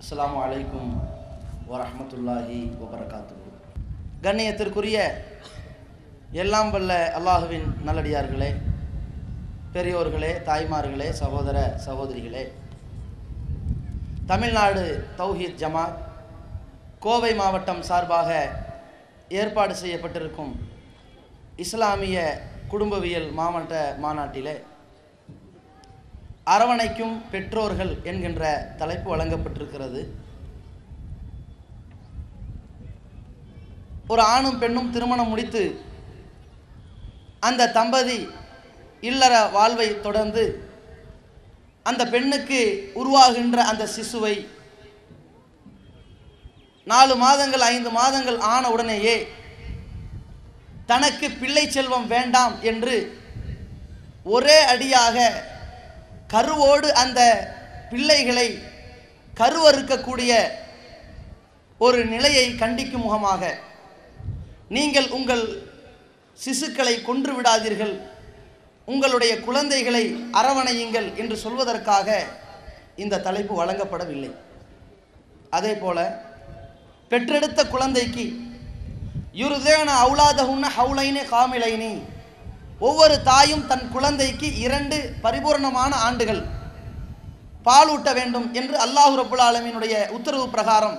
அஸ்ஸலாமு அலைக்கும் வரஹ்மத்துல்லாஹி வபரகாத்து கண்ணியத்திற்குரிய எல்லாம் வல்ல அல்லாஹுவின் நல்லடியார்களே பெரியோர்களே தாய்மார்களே சகோதர சகோதரிகளே தமிழ்நாடு தௌஹீத் ஜமாத் கோவை மாவட்டம் சார்பாக ஏற்பாடு செய்யப்பட்டிருக்கும் இஸ்லாமிய குடும்பவியல் மாவட்ட மாநாட்டிலே அரவணைக்கும் பெற்றோர்கள் என்கின்ற தலைப்பு வழங்கப்பட்டிருக்கிறது ஒரு ஆணும் பெண்ணும் திருமணம் முடித்து அந்த தம்பதி இல்லற வாழ்வை தொடர்ந்து அந்த பெண்ணுக்கு உருவாகின்ற அந்த சிசுவை நாலு மாதங்கள் ஐந்து மாதங்கள் ஆன உடனேயே தனக்கு பிள்ளை செல்வம் வேண்டாம் என்று ஒரே அடியாக கருவோடு அந்த பிள்ளைகளை கருவறுக்கக்கூடிய ஒரு நிலையை கண்டிக்கும் முகமாக நீங்கள் உங்கள் சிசுக்களை கொன்று விடாதீர்கள் உங்களுடைய குழந்தைகளை அரவணையுங்கள் என்று சொல்வதற்காக இந்த தலைப்பு வழங்கப்படவில்லை அதே போல பெற்றெடுத்த குழந்தைக்கு யுருதேன அவுலாதகுன்ன ஹவுலைனே காமிலைனி ஒவ்வொரு தாயும் தன் குழந்தைக்கு இரண்டு பரிபூர்ணமான ஆண்டுகள் பாலூட்ட வேண்டும் என்று அல்லாஹு ரபுல் ஆலமீனுடைய உத்தரவு பிரகாரம்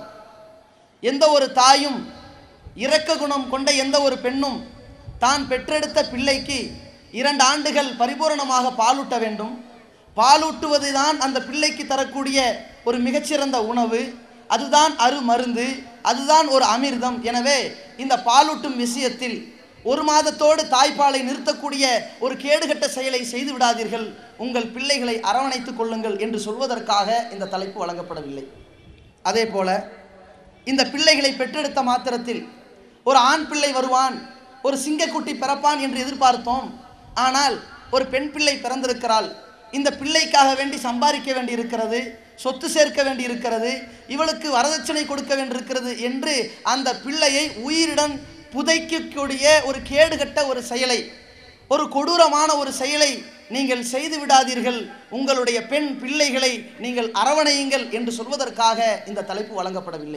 எந்த ஒரு தாயும் இரக்க குணம் கொண்ட எந்த ஒரு பெண்ணும் தான் பெற்றெடுத்த பிள்ளைக்கு இரண்டு ஆண்டுகள் பரிபூரணமாக பாலூட்ட வேண்டும் பாலூட்டுவது தான் அந்த பிள்ளைக்கு தரக்கூடிய ஒரு மிகச்சிறந்த உணவு அதுதான் அரு மருந்து அதுதான் ஒரு அமிர்தம் எனவே இந்த பாலூட்டும் விஷயத்தில் ஒரு மாதத்தோடு தாய்ப்பாலை நிறுத்தக்கூடிய ஒரு கேடுகட்ட செயலை செய்து விடாதீர்கள் உங்கள் பிள்ளைகளை அரவணைத்துக் கொள்ளுங்கள் என்று சொல்வதற்காக இந்த தலைப்பு வழங்கப்படவில்லை அதே போல இந்த பிள்ளைகளை பெற்றெடுத்த மாத்திரத்தில் ஒரு ஆண் பிள்ளை வருவான் ஒரு சிங்கக்குட்டி பிறப்பான் என்று எதிர்பார்த்தோம் ஆனால் ஒரு பெண் பிள்ளை பிறந்திருக்கிறாள் இந்த பிள்ளைக்காக வேண்டி சம்பாதிக்க வேண்டி இருக்கிறது சொத்து சேர்க்க வேண்டி இருக்கிறது இவளுக்கு வரதட்சணை கொடுக்க வேண்டியிருக்கிறது என்று அந்த பிள்ளையை உயிருடன் புதைக்கக்கூடிய ஒரு கேடுகட்ட ஒரு செயலை ஒரு கொடூரமான ஒரு செயலை நீங்கள் செய்து விடாதீர்கள் உங்களுடைய பெண் பிள்ளைகளை நீங்கள் அரவணையுங்கள் என்று சொல்வதற்காக இந்த தலைப்பு வழங்கப்படவில்லை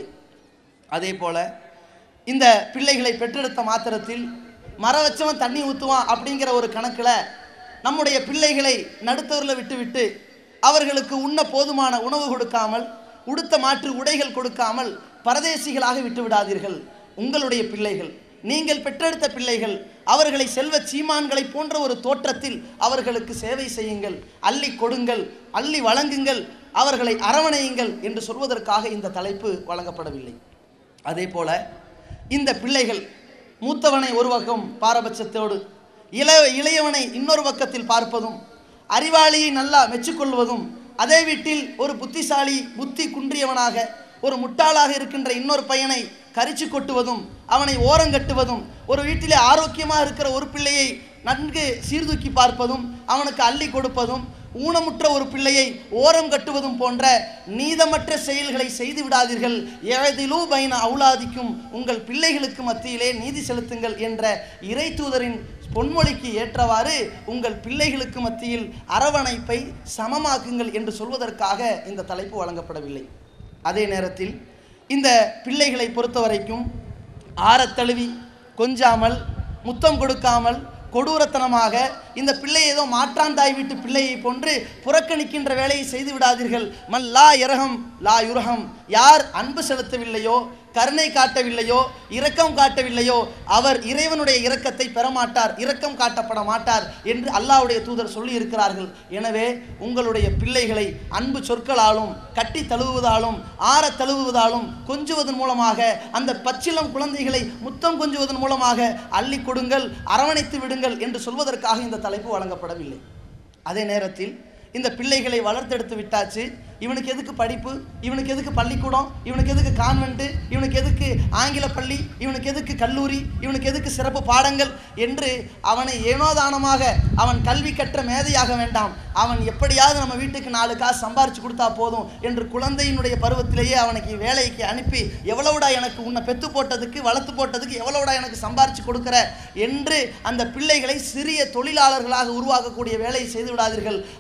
அதே போல இந்த பிள்ளைகளை பெற்றெடுத்த மாத்திரத்தில் மர வச்சவன் தண்ணி ஊற்றுவான் அப்படிங்கிற ஒரு கணக்கில் நம்முடைய பிள்ளைகளை நடுத்தூரில் விட்டுவிட்டு அவர்களுக்கு உண்ண போதுமான உணவு கொடுக்காமல் உடுத்த மாற்று உடைகள் கொடுக்காமல் பரதேசிகளாக விட்டு விடாதீர்கள் உங்களுடைய பிள்ளைகள் நீங்கள் பெற்றெடுத்த பிள்ளைகள் அவர்களை செல்வ சீமான்களை போன்ற ஒரு தோற்றத்தில் அவர்களுக்கு சேவை செய்யுங்கள் அள்ளி கொடுங்கள் அள்ளி வழங்குங்கள் அவர்களை அரவணையுங்கள் என்று சொல்வதற்காக இந்த தலைப்பு வழங்கப்படவில்லை அதே போல இந்த பிள்ளைகள் மூத்தவனை ஒரு பக்கம் பாரபட்சத்தோடு இள இளையவனை இன்னொரு பக்கத்தில் பார்ப்பதும் அறிவாளியை நல்லா மெச்சுக்கொள்வதும் அதே வீட்டில் ஒரு புத்திசாலி புத்தி குன்றியவனாக ஒரு முட்டாளாக இருக்கின்ற இன்னொரு பையனை கரிச்சு கொட்டுவதும் அவனை ஓரங்கட்டுவதும் ஒரு வீட்டிலே ஆரோக்கியமாக இருக்கிற ஒரு பிள்ளையை நன்கு சீர்தூக்கி பார்ப்பதும் அவனுக்கு அள்ளி கொடுப்பதும் ஊனமுற்ற ஒரு பிள்ளையை ஓரம் கட்டுவதும் போன்ற நீதமற்ற செயல்களை செய்து விடாதீர்கள் ஏதிலூ பைன அவுலாதிக்கும் உங்கள் பிள்ளைகளுக்கு மத்தியிலே நீதி செலுத்துங்கள் என்ற இறை தூதரின் பொன்மொழிக்கு ஏற்றவாறு உங்கள் பிள்ளைகளுக்கு மத்தியில் அரவணைப்பை சமமாக்குங்கள் என்று சொல்வதற்காக இந்த தலைப்பு வழங்கப்படவில்லை அதே நேரத்தில் இந்த பிள்ளைகளை பொறுத்த வரைக்கும் ஆரத்தழுவி கொஞ்சாமல் முத்தம் கொடுக்காமல் கொடூரத்தனமாக இந்த பிள்ளை ஏதோ மாற்றான் தாய் வீட்டு பிள்ளையை போன்று புறக்கணிக்கின்ற வேலையை செய்து விடாதீர்கள் மல் லா இரகம் லா யுரகம் யார் அன்பு செலுத்தவில்லையோ கருணை காட்டவில்லையோ இரக்கம் காட்டவில்லையோ அவர் இறைவனுடைய இரக்கத்தை பெறமாட்டார் இரக்கம் காட்டப்பட மாட்டார் என்று அல்லாஹ்வுடைய தூதர் சொல்லி இருக்கிறார்கள் எனவே உங்களுடைய பிள்ளைகளை அன்பு சொற்களாலும் கட்டி தழுவுவதாலும் ஆற தழுவுவதாலும் கொஞ்சுவதன் மூலமாக அந்த பச்சிளம் குழந்தைகளை முத்தம் கொஞ்சுவதன் மூலமாக அள்ளி கொடுங்கள் அரவணைத்து விடுங்கள் என்று சொல்வதற்காக இந்த தலைப்பு வழங்கப்படவில்லை அதே நேரத்தில் இந்த பிள்ளைகளை வளர்த்தெடுத்து விட்டாச்சு இவனுக்கு எதுக்கு படிப்பு இவனுக்கு எதுக்கு பள்ளிக்கூடம் இவனுக்கு எதுக்கு கான்வென்ட்டு இவனுக்கு எதுக்கு ஆங்கில பள்ளி இவனுக்கு எதுக்கு கல்லூரி இவனுக்கு எதுக்கு சிறப்பு பாடங்கள் என்று அவனை ஏனோதானமாக அவன் கல்வி கற்ற மேதையாக வேண்டாம் அவன் எப்படியாவது நம்ம வீட்டுக்கு நாலு காசு சம்பாரிச்சு கொடுத்தா போதும் என்று குழந்தையினுடைய பருவத்திலேயே அவனுக்கு வேலைக்கு அனுப்பி எவ்வளவுடா எனக்கு உன்னை பெத்து போட்டதுக்கு வளர்த்து போட்டதுக்கு எவ்வளவுடா எனக்கு சம்பாரிச்சு கொடுக்குற என்று அந்த பிள்ளைகளை சிறிய தொழிலாளர்களாக உருவாக்கக்கூடிய வேலையை செய்து விடாதீர்கள் அவர்களுடைய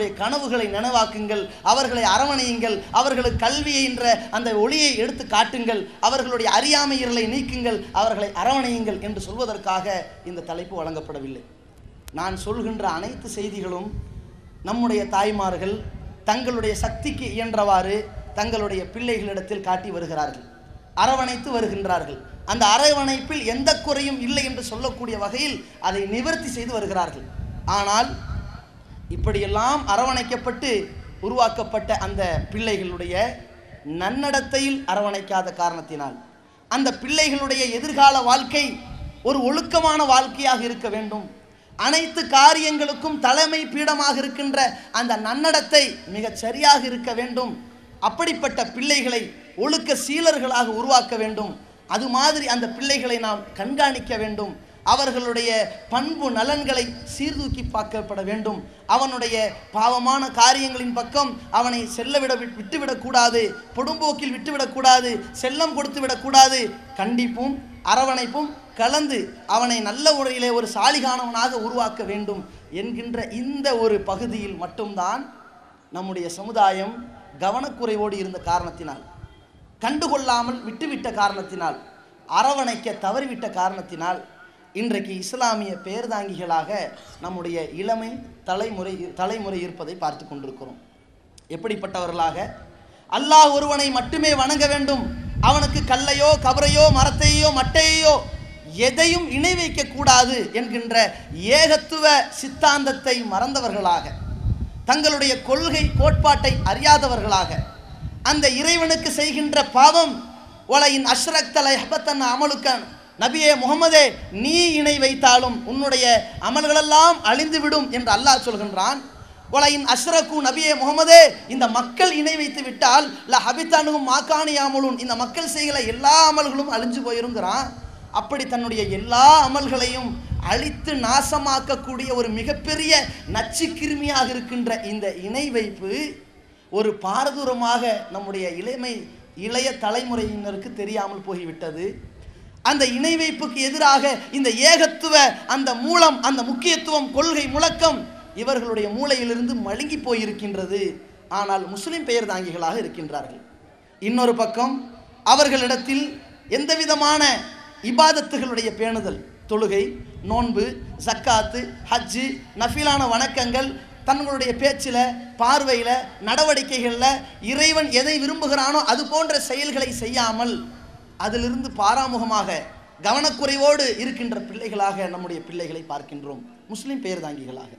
அவர்களுடைய கனவுகளை நினைவாக்குங்கள் அவர்களை அரவணையுங்கள் அவர்களுக்கு கல்வியை என்ற அந்த ஒளியை எடுத்து காட்டுங்கள் அவர்களுடைய அறியாமை இருளை நீக்குங்கள் அவர்களை அரவணையுங்கள் என்று சொல்வதற்காக இந்த தலைப்பு வழங்கப்படவில்லை நான் சொல்கின்ற அனைத்து செய்திகளும் நம்முடைய தாய்மார்கள் தங்களுடைய சக்திக்கு இயன்றவாறு தங்களுடைய பிள்ளைகளிடத்தில் காட்டி வருகிறார்கள் அரவணைத்து வருகின்றார்கள் அந்த அரவணைப்பில் எந்த குறையும் இல்லை என்று சொல்லக்கூடிய வகையில் அதை நிவர்த்தி செய்து வருகிறார்கள் ஆனால் இப்படியெல்லாம் அரவணைக்கப்பட்டு உருவாக்கப்பட்ட அந்த பிள்ளைகளுடைய நன்னடத்தையில் அரவணைக்காத காரணத்தினால் அந்த பிள்ளைகளுடைய எதிர்கால வாழ்க்கை ஒரு ஒழுக்கமான வாழ்க்கையாக இருக்க வேண்டும் அனைத்து காரியங்களுக்கும் தலைமை பீடமாக இருக்கின்ற அந்த நன்னடத்தை மிகச் சரியாக இருக்க வேண்டும் அப்படிப்பட்ட பிள்ளைகளை ஒழுக்க சீலர்களாக உருவாக்க வேண்டும் அது மாதிரி அந்த பிள்ளைகளை நாம் கண்காணிக்க வேண்டும் அவர்களுடைய பண்பு நலன்களை சீர்தூக்கி பார்க்கப்பட வேண்டும் அவனுடைய பாவமான காரியங்களின் பக்கம் அவனை செல்லவிட விட்டுவிடக்கூடாது பொடும்போக்கில் விட்டுவிடக்கூடாது செல்லம் கொடுத்து விடக்கூடாது கண்டிப்பும் அரவணைப்பும் கலந்து அவனை நல்ல முறையிலே ஒரு சாலிகானவனாக உருவாக்க வேண்டும் என்கின்ற இந்த ஒரு பகுதியில் மட்டும்தான் நம்முடைய சமுதாயம் கவனக்குறைவோடு இருந்த காரணத்தினால் கண்டுகொள்ளாமல் விட்டுவிட்ட காரணத்தினால் அரவணைக்க தவறிவிட்ட காரணத்தினால் இன்றைக்கு இஸ்லாமிய பேர்தாங்கிகளாக நம்முடைய இளமை தலைமுறை தலைமுறை இருப்பதை பார்த்து கொண்டிருக்கிறோம் எப்படிப்பட்டவர்களாக அல்லாஹ் ஒருவனை மட்டுமே வணங்க வேண்டும் அவனுக்கு கல்லையோ கபரையோ மரத்தையோ மட்டையோ எதையும் இணை வைக்க கூடாது என்கின்ற ஏகத்துவ சித்தாந்தத்தை மறந்தவர்களாக தங்களுடைய கொள்கை கோட்பாட்டை அறியாதவர்களாக அந்த இறைவனுக்கு செய்கின்ற பாவம் ஒலையின் அஷ்ரக் தலை ஹபத்தன் அமலுக்கன் நபியே முகமதே நீ இணை வைத்தாலும் உன்னுடைய அமல்களெல்லாம் அழிந்துவிடும் என்று அல்லாஹ் சொல்கின்றான் ஒலையின் அஷ்ரக்கு நபியே முகமதே இந்த மக்கள் இணை வைத்து விட்டால் ல ஹபித்தானுகும் மாக்கானி அமலும் இந்த மக்கள் செய்கிற எல்லா அமல்களும் அழிஞ்சு போயிருங்கிறான் அப்படி தன்னுடைய எல்லா அமல்களையும் அழித்து நாசமாக்கக்கூடிய ஒரு மிகப்பெரிய நச்சு கிருமியாக இருக்கின்ற இந்த இணை வைப்பு ஒரு பாரதூரமாக நம்முடைய இளமை இளைய தலைமுறையினருக்கு தெரியாமல் போய்விட்டது அந்த இணை வைப்புக்கு எதிராக இந்த ஏகத்துவ அந்த மூலம் அந்த முக்கியத்துவம் கொள்கை முழக்கம் இவர்களுடைய மூளையிலிருந்து மழுங்கி போயிருக்கின்றது ஆனால் முஸ்லிம் பெயர் தாங்கிகளாக இருக்கின்றார்கள் இன்னொரு பக்கம் அவர்களிடத்தில் எந்த விதமான இபாதத்துகளுடைய பேணுதல் தொழுகை நோன்பு ஜக்காத்து ஹஜ்ஜு நஃபிலான வணக்கங்கள் தங்களுடைய பேச்சில் பார்வையில் நடவடிக்கைகளில் இறைவன் எதை விரும்புகிறானோ அது போன்ற செயல்களை செய்யாமல் அதிலிருந்து பாராமுகமாக கவனக்குறைவோடு இருக்கின்ற பிள்ளைகளாக நம்முடைய பிள்ளைகளை பார்க்கின்றோம் முஸ்லிம் பெயர்தாங்கிகளாக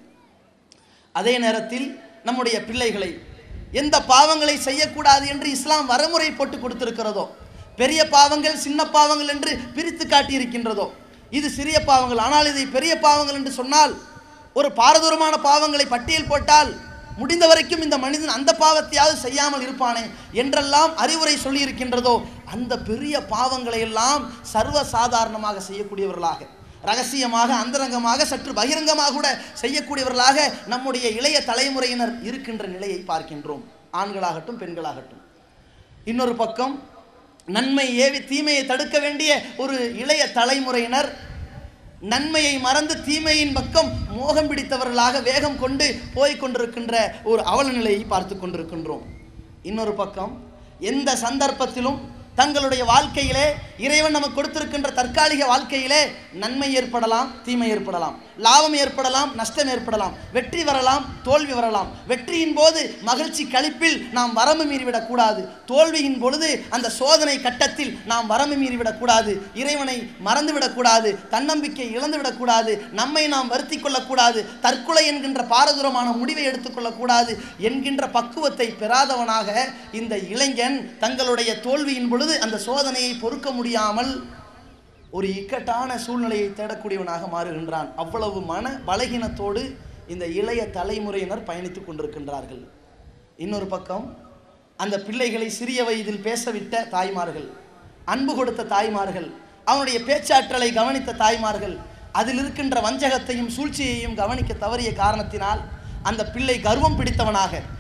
அதே நேரத்தில் நம்முடைய பிள்ளைகளை எந்த பாவங்களை செய்யக்கூடாது என்று இஸ்லாம் வரமுறை போட்டு கொடுத்திருக்கிறதோ பெரிய பாவங்கள் சின்ன பாவங்கள் என்று பிரித்து காட்டியிருக்கின்றதோ இது சிறிய பாவங்கள் ஆனால் இதை பெரிய பாவங்கள் என்று சொன்னால் ஒரு பாரதூரமான பாவங்களை பட்டியல் போட்டால் முடிந்த வரைக்கும் இந்த மனிதன் அந்த பாவத்தையாவது செய்யாமல் இருப்பானே என்றெல்லாம் அறிவுரை சொல்லி இருக்கின்றதோ அந்த பெரிய பாவங்களை எல்லாம் சர்வ சாதாரணமாக செய்யக்கூடியவர்களாக ரகசியமாக அந்தரங்கமாக சற்று பகிரங்கமாக கூட செய்யக்கூடியவர்களாக நம்முடைய இளைய தலைமுறையினர் இருக்கின்ற நிலையை பார்க்கின்றோம் ஆண்களாகட்டும் பெண்களாகட்டும் இன்னொரு பக்கம் நன்மை ஏவி தீமையை தடுக்க வேண்டிய ஒரு இளைய தலைமுறையினர் நன்மையை மறந்து தீமையின் பக்கம் மோகம் பிடித்தவர்களாக வேகம் கொண்டு போய் கொண்டிருக்கின்ற ஒரு அவல நிலையை பார்த்து கொண்டிருக்கின்றோம் இன்னொரு பக்கம் எந்த சந்தர்ப்பத்திலும் தங்களுடைய வாழ்க்கையிலே இறைவன் நமக்கு கொடுத்திருக்கின்ற தற்காலிக வாழ்க்கையிலே நன்மை ஏற்படலாம் தீமை ஏற்படலாம் லாபம் ஏற்படலாம் நஷ்டம் ஏற்படலாம் வெற்றி வரலாம் தோல்வி வரலாம் வெற்றியின் போது மகிழ்ச்சி கழிப்பில் நாம் வரம்பு மீறிவிடக்கூடாது தோல்வியின் பொழுது அந்த சோதனை கட்டத்தில் நாம் வரம்பு மீறிவிடக்கூடாது இறைவனை மறந்துவிடக்கூடாது தன்னம்பிக்கை இழந்துவிடக்கூடாது நம்மை நாம் வருத்தி கொள்ளக்கூடாது தற்கொலை என்கின்ற பாரதூரமான முடிவை எடுத்துக்கொள்ளக்கூடாது என்கின்ற பக்குவத்தை பெறாதவனாக இந்த இளைஞன் தங்களுடைய தோல்வியின் பொழுது அந்த சோதனையை பொறுக்க முடியாமல் ஒரு இக்கட்டான சூழ்நிலையை தேடக்கூடியவனாக மாறுகின்றான் அவ்வளவு மன பலகீனத்தோடு இந்த இளைய தலைமுறையினர் பயணித்துக் கொண்டிருக்கின்றார்கள் இன்னொரு பக்கம் அந்த பிள்ளைகளை சிறிய வயதில் பேசவிட்ட தாய்மார்கள் அன்பு கொடுத்த தாய்மார்கள் அவனுடைய பேச்சாற்றலை கவனித்த தாய்மார்கள் அதில் இருக்கின்ற வஞ்சகத்தையும் சூழ்ச்சியையும் கவனிக்க தவறிய காரணத்தினால் அந்த பிள்ளை கர்வம் பிடித்தவனாக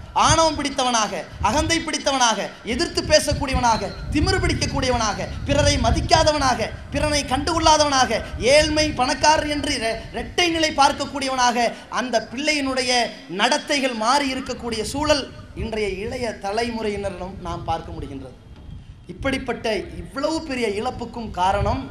ஆணவம் பிடித்தவனாக அகந்தை பிடித்தவனாக எதிர்த்து பேசக்கூடியவனாக திமிரு பிடிக்கக்கூடியவனாக பிறரை மதிக்காதவனாக பிறனை கண்டுகொள்ளாதவனாக ஏழ்மை பணக்காரர் என்று ரெ- இரட்டை நிலை பார்க்கக்கூடியவனாக அந்த பிள்ளையினுடைய நடத்தைகள் மாறி இருக்கக்கூடிய சூழல் இன்றைய இளைய தலைமுறையினரிடம் நாம் பார்க்க முடிகின்றது இப்படிப்பட்ட இவ்வளவு பெரிய இழப்புக்கும் காரணம்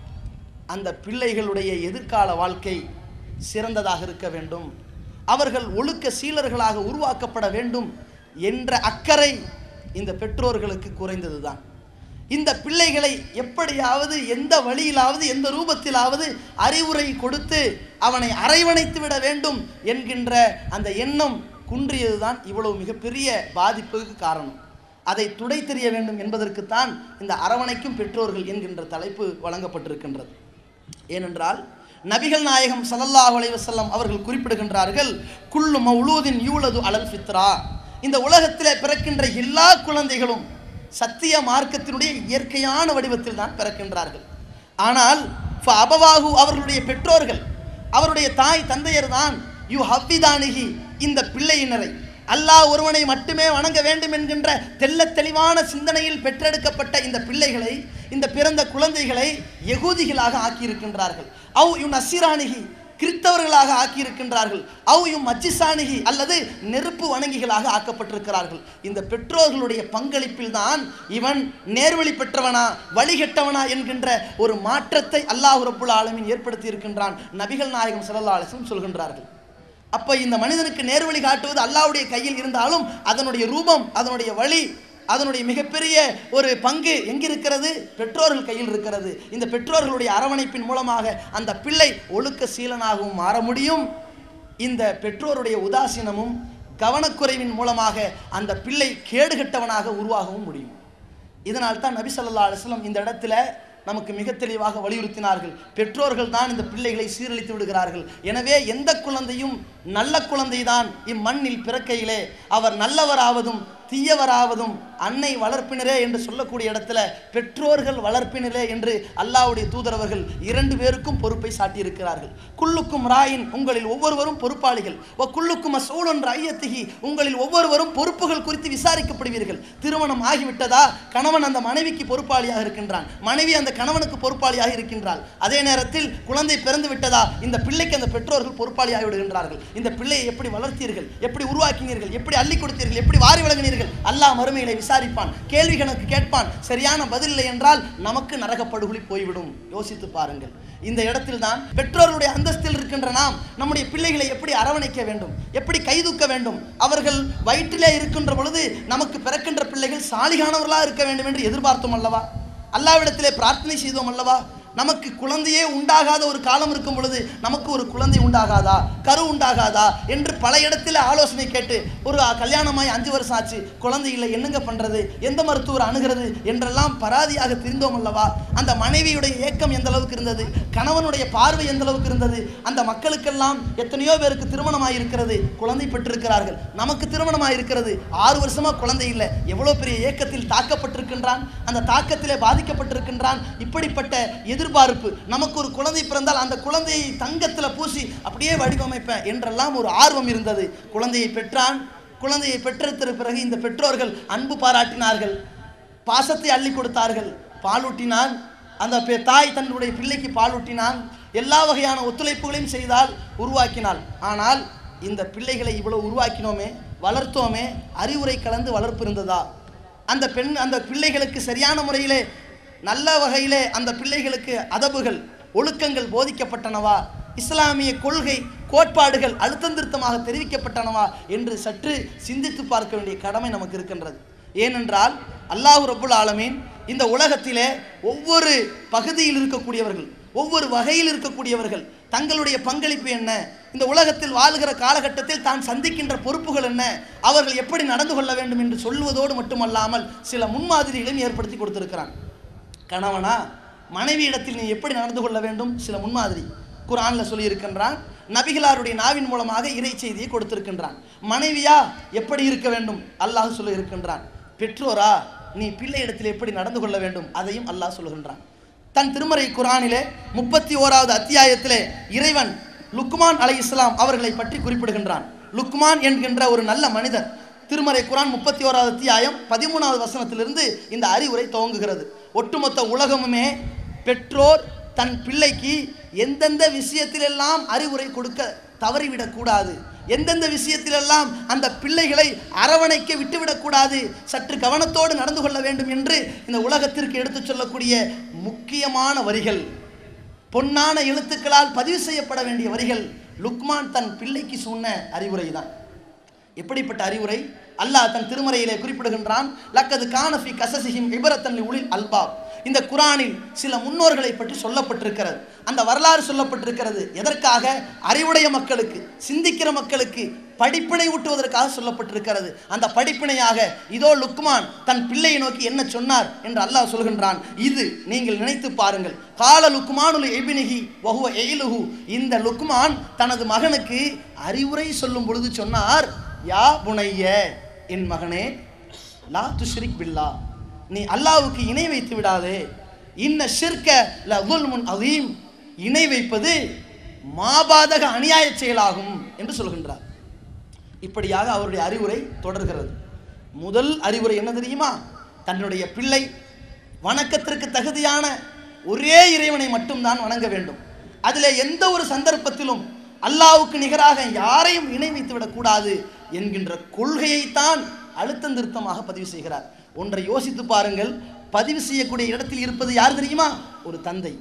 அந்த பிள்ளைகளுடைய எதிர்கால வாழ்க்கை சிறந்ததாக இருக்க வேண்டும் அவர்கள் ஒழுக்க சீலர்களாக உருவாக்கப்பட வேண்டும் என்ற அக்கறை இந்த பெற்றோர்களுக்கு குறைந்ததுதான் இந்த பிள்ளைகளை எப்படியாவது எந்த வழியிலாவது எந்த ரூபத்திலாவது அறிவுரை கொடுத்து அவனை அரவணைத்து விட வேண்டும் என்கின்ற அந்த எண்ணம் குன்றியதுதான் இவ்வளவு மிகப்பெரிய பாதிப்புக்கு காரணம் அதை துடை தெரிய வேண்டும் என்பதற்குத்தான் இந்த அரவணைக்கும் பெற்றோர்கள் என்கின்ற தலைப்பு வழங்கப்பட்டிருக்கின்றது ஏனென்றால் நபிகள் நாயகம் ஸல்லல்லாஹு அலைஹி வஸல்லம் அவர்கள் குறிப்பிடுகின்றார்கள் குல்லு மௌலூதின் யூலது அலல் ஃபித்ரா இந்த உலகத்திலே பிறக்கின்ற எல்லா குழந்தைகளும் சத்திய மார்க்கத்தினுடைய இயற்கையான வடிவத்தில் தான் பிறக்கின்றார்கள் ஆனால் ஃப அபவாகு அவர்களுடைய பெற்றோர்கள் அவருடைய தாய் தந்தையர் தான் யூ ஹவ்விதானிகி இந்த பிள்ளையினரை அல்லாஹ் ஒருவனை மட்டுமே வணங்க வேண்டும் என்கின்ற தெள்ளத் தெளிவான சிந்தனையில் பெற்றெடுக்கப்பட்ட இந்த பிள்ளைகளை இந்த பிறந்த குழந்தைகளை யகூதிகளாக ஆக்கியிருக்கின்றார்கள் அவ் யுன் அசிரானிகி கிறித்தவர்களாக ஆக்கியிருக்கின்றார்கள் அவ் யும் மச்சிசானிகி அல்லது நெருப்பு வணங்கிகளாக ஆக்கப்பட்டிருக்கிறார்கள் இந்த பெற்றோர்களுடைய பங்களிப்பில் தான் இவன் நேர்வழி பெற்றவனா வழிகெட்டவனா என்கின்ற ஒரு மாற்றத்தை அல்லாஹ் ரப்புல் ஆலமீன் ஏற்படுத்தி இருக்கின்றான் நபிகள் நாயகம் ஸல்லல்லாஹு அலைஹி வஸல்லம் சொல்கின்றார்கள் அப்ப இந்த மனிதனுக்கு நேர்வழி காட்டுவது அல்லாஹ்வுடைய கையில் இருந்தாலும் அதனுடைய ரூபம் அதனுடைய வழி அதனுடைய மிகப்பெரிய ஒரு பங்கு எங்கிருக்கிறது பெற்றோர்கள் கையில் இருக்கிறது இந்த பெற்றோர்களுடைய அரவணைப்பின் மூலமாக அந்த பிள்ளை ஒழுக்க சீலனாகவும் மாற முடியும் இந்த பெற்றோருடைய உதாசீனமும் கவனக்குறைவின் மூலமாக அந்த பிள்ளை கேடுகட்டவனாக உருவாகவும் முடியும் இதனால் தான் நபி ஸல்லல்லாஹு அலைஹி வஸல்லம் இந்த இடத்துல நமக்கு மிக தெளிவாக வலியுறுத்தினார்கள் பெற்றோர்கள் தான் இந்த பிள்ளைகளை சீரழித்து விடுகிறார்கள் எனவே எந்த குழந்தையும் நல்ல குழந்தைதான் இம்மண்ணில் பிறக்கையிலே அவர் நல்லவராவதும் தீயவராவதும் அன்னை வளர்ப்பினரே என்று சொல்லக்கூடிய இடத்துல பெற்றோர்கள் வளர்ப்பினரே என்று அல்லாஹ்வுடைய தூதரவர்கள் இரண்டு பேருக்கும் பொறுப்பை சாட்டியிருக்கிறார்கள் குல்லுக்கும் ராயின் உங்களில் ஒவ்வொருவரும் பொறுப்பாளிகள் ஓ குல்லுக்கும் அசூலன் ஐயத்திகி உங்களில் ஒவ்வொருவரும் பொறுப்புகள் குறித்து விசாரிக்கப்படுவீர்கள் திருமணம் ஆகிவிட்டதா கணவன் அந்த மனைவிக்கு பொறுப்பாளியாக இருக்கின்றான் மனைவி அந்த கணவனுக்கு பொறுப்பாளியாக இருக்கின்றாள் அதே நேரத்தில் குழந்தை பிறந்து விட்டதா இந்த பிள்ளைக்கு அந்த பெற்றோர்கள் பொறுப்பாளியாகி விடுகின்றார்கள் இந்த பிள்ளையை எப்படி வளர்த்தீர்கள் எப்படி உருவாக்கினீர்கள் எப்படி அள்ளி கொடுத்தீர்கள் எப்படி வாரி வழங்கினீர்கள் அல்லாஹ் மறுமையிலே விசாரிப்பான் கேள்வி கணக்கு கேட்பான் சரியான பதில் இல்லை என்றால் நமக்கு நரகப்படுகொலி போய்விடும் யோசித்து பாருங்கள் இந்த இடத்தில் தான் பெற்றோர்களுடைய அந்தஸ்தில் இருக்கின்ற நாம் நம்முடைய பிள்ளைகளை எப்படி அரவணைக்க வேண்டும் எப்படி கைதூக்க வேண்டும் அவர்கள் வயிற்றிலே இருக்கின்ற பொழுது நமக்கு பிறக்கின்ற பிள்ளைகள் சாலிகானவர்களாக இருக்க வேண்டும் என்று எதிர்பார்த்தோம் அல்லவா அல்லாவிடத்திலே பிரார்த்தனை செய்தோம் அல்லவா நமக்கு குழந்தையே உண்டாகாத ஒரு காலம் இருக்கும் பொழுது நமக்கு ஒரு குழந்தை உண்டாகாதா கரு உண்டாகாதா என்று பல இடத்துல ஆலோசனை கேட்டு ஒரு கல்யாணமாய் அஞ்சு வருஷம் ஆச்சு குழந்தை இல்லை என்னங்க பண்றது எந்த மருத்துவர் அணுகிறது என்றெல்லாம் பராதியாக தெரிந்தோம் அல்லவா அந்த மனைவியுடைய ஏக்கம் எந்த அளவுக்கு இருந்தது கணவனுடைய பார்வை எந்த அளவுக்கு இருந்தது அந்த மக்களுக்கெல்லாம் எத்தனையோ பேருக்கு திருமணமாய் இருக்கிறது குழந்தை பெற்றிருக்கிறார்கள் நமக்கு திருமணமாய் இருக்கிறது ஆறு வருஷமா குழந்தை இல்லை எவ்வளவு பெரிய ஏக்கத்தில் தாக்கப்பட்டிருக்கின்றான் அந்த தாக்கத்திலே பாதிக்கப்பட்டிருக்கின்றான் இப்படிப்பட்ட எதிர்பார்ப்பு நமக்கு ஒரு குழந்தை பிறந்தால் அந்த குழந்தையை தங்கத்தில் பூசி அப்படியே வடிவமைப்பேன் என்றெல்லாம் ஒரு ஆர்வம் இருந்தது குழந்தையை பெற்றான் குழந்தையை பெற்றெடுத்த பிறகு இந்த பெற்றோர்கள் அன்பு பாராட்டினார்கள் பாசத்தை அள்ளி கொடுத்தார்கள் பாலூட்டினான் அந்த பெ- தாய் தன்னுடைய பிள்ளைக்கு பாலூட்டினான் எல்லா வகையான ஒத்துழைப்புகளையும் செய்தால் உருவாக்கினாள் ஆனால் இந்த பிள்ளைகளை இவ்வளவு உருவாக்கினோமே வளர்த்தோமே அறிவுரை கலந்து வளர்ப்பு இருந்ததா அந்த பெண் அந்த பிள்ளைகளுக்கு சரியான முறையிலே நல்ல வகையிலே அந்த பிள்ளைகளுக்கு அதபுகள் ஒழுக்கங்கள் போதிக்கப்பட்டனவா இஸ்லாமிய கொள்கை கோட்பாடுகள் அழுத்தம் திருத்தமாக தெரிவிக்கப்பட்டனவா என்று சற்று சிந்தித்து பார்க்க வேண்டிய கடமை நமக்கு இருக்கின்றது ஏனென்றால் அல்லாஹ் ரப்புல் ஆலமீன் இந்த உலகத்திலே ஒவ்வொரு பகுதியில் இருக்கக்கூடியவர்கள் ஒவ்வொரு வகையில் இருக்கக்கூடியவர்கள் தங்களுடைய பங்களிப்பு என்ன இந்த உலகத்தில் வாழ்கிற காலகட்டத்தில் தான் சந்திக்கின்ற பொறுப்புகள் என்ன அவர்கள் எப்படி நடந்து கொள்ள வேண்டும் என்று சொல்வதோடு மட்டுமல்லாமல் சில முன்மாதிரிகளையும் ஏற்படுத்தி கொடுத்திருக்கிறான் கணவனா மனைவியிடத்தில் நீ எப்படி நடந்து கொள்ள வேண்டும் சில முன்மாதிரி குர்ஆன்ல சொல்லியிருக்கின்றான் நபிகளாருடைய நாவின் மூலமாக இறை செய்தியை கொடுத்திருக்கின்றான் மனைவியா எப்படி இருக்க வேண்டும் அல்லாஹ் சொல்லி இருக்கின்றான் பெற்றோரா நீ பிள்ளை இடத்தில் எப்படி நடந்து கொள்ள வேண்டும் அதையும் அல்லாஹ் சொல்லுகின்றான் தன் திருமறை குர்ஆனிலே முப்பத்தி ஓராவது அத்தியாயத்திலே இறைவன் லுக்மான் அலை இஸ்லாம் அவர்களை பற்றி குறிப்பிடுகின்றான் லுக்மான் என்கின்ற ஒரு நல்ல மனிதர் திருமறை குரான் முப்பத்தி ஓராவது அத்தியாயம் பதிமூணாவது வசனத்திலிருந்து இந்த அறிவுரை துவங்குகிறது ஒட்டுமொத்த உலகமுமே பெற்றோர் தன் பிள்ளைக்கு எந்தெந்த விஷயத்திலெல்லாம் அறிவுரை கொடுக்க தவறிவிடக்கூடாது எந்தெந்த விஷயத்திலெல்லாம் அந்த பிள்ளைகளை அரவணைக்க விட்டுவிடக்கூடாது சற்று கவனத்தோடு நடந்து கொள்ள வேண்டும் என்று இந்த உலகத்திற்கு எடுத்துச் சொல்லக்கூடிய முக்கியமான வரிகள் பொன்னான எழுத்துக்களால் பதிவு செய்யப்பட வேண்டிய வரிகள் லுக்மான் தன் பிள்ளைக்கு சொன்ன அறிவுரை தான் எப்படிப்பட்ட அறிவுரை அல்லாஹ் தன் திருமறையிலே குறிப்பிடுகின்றான் லக்கது கானஃபி கசசிஹிம் இபரத்தன் உளில் அல்பாப் இந்த குரானில் சில முன்னோர்களை பற்றி சொல்லப்பட்டிருக்கிறது அந்த வரலாறு சொல்லப்பட்டிருக்கிறது எதற்காக அறிவுடைய மக்களுக்கு சிந்திக்கிற மக்களுக்கு படிப்பினை ஊட்டுவதற்காக சொல்லப்பட்டிருக்கிறது அந்த படிப்பினையாக இதோ லுக்மான் தன் பிள்ளையை நோக்கி என்ன சொன்னார் என்று அல்லாஹ் சொல்கின்றான் இது நீங்கள் நினைத்து பாருங்கள் கால லுக்மானுல் எபினிகி வஹுவ எயிலுஹு இந்த லுக்மான் தனது மகனுக்கு அறிவுரை சொல்லும் பொழுது சொன்னார் யா புனைய என் மகனே லா துஷ்ரிக் பில்லா நீ அல்லாஹ்வுக்கு இணை வைத்து விடாதே இன்ன ஷிர்க ல முன் அதீம் இணை வைப்பது மாபாதக அநியாய செயலாகும் என்று சொல்கின்றார் இப்படியாக அவருடைய அறிவுரை தொடர்கிறது முதல் அறிவுரை என்ன தெரியுமா தன்னுடைய பிள்ளை வணக்கத்திற்கு தகுதியான ஒரே இறைவனை மட்டும்தான் வணங்க வேண்டும் அதில் எந்த ஒரு சந்தர்ப்பத்திலும் அல்லாஹ்வுக்கு நிகராக யாரையும் இணை வைத்து விடக்கூடாது என்கின்ற கொள்கையைத்தான் அழுத்தம் திருத்தமாக பதிவு செய்கிறார் ஒன்றை யோசித்து பாருங்கள் பதிவு செய்யக்கூடிய இடத்தில் இருப்பது யார் தெரியுமா ஒரு தந்தை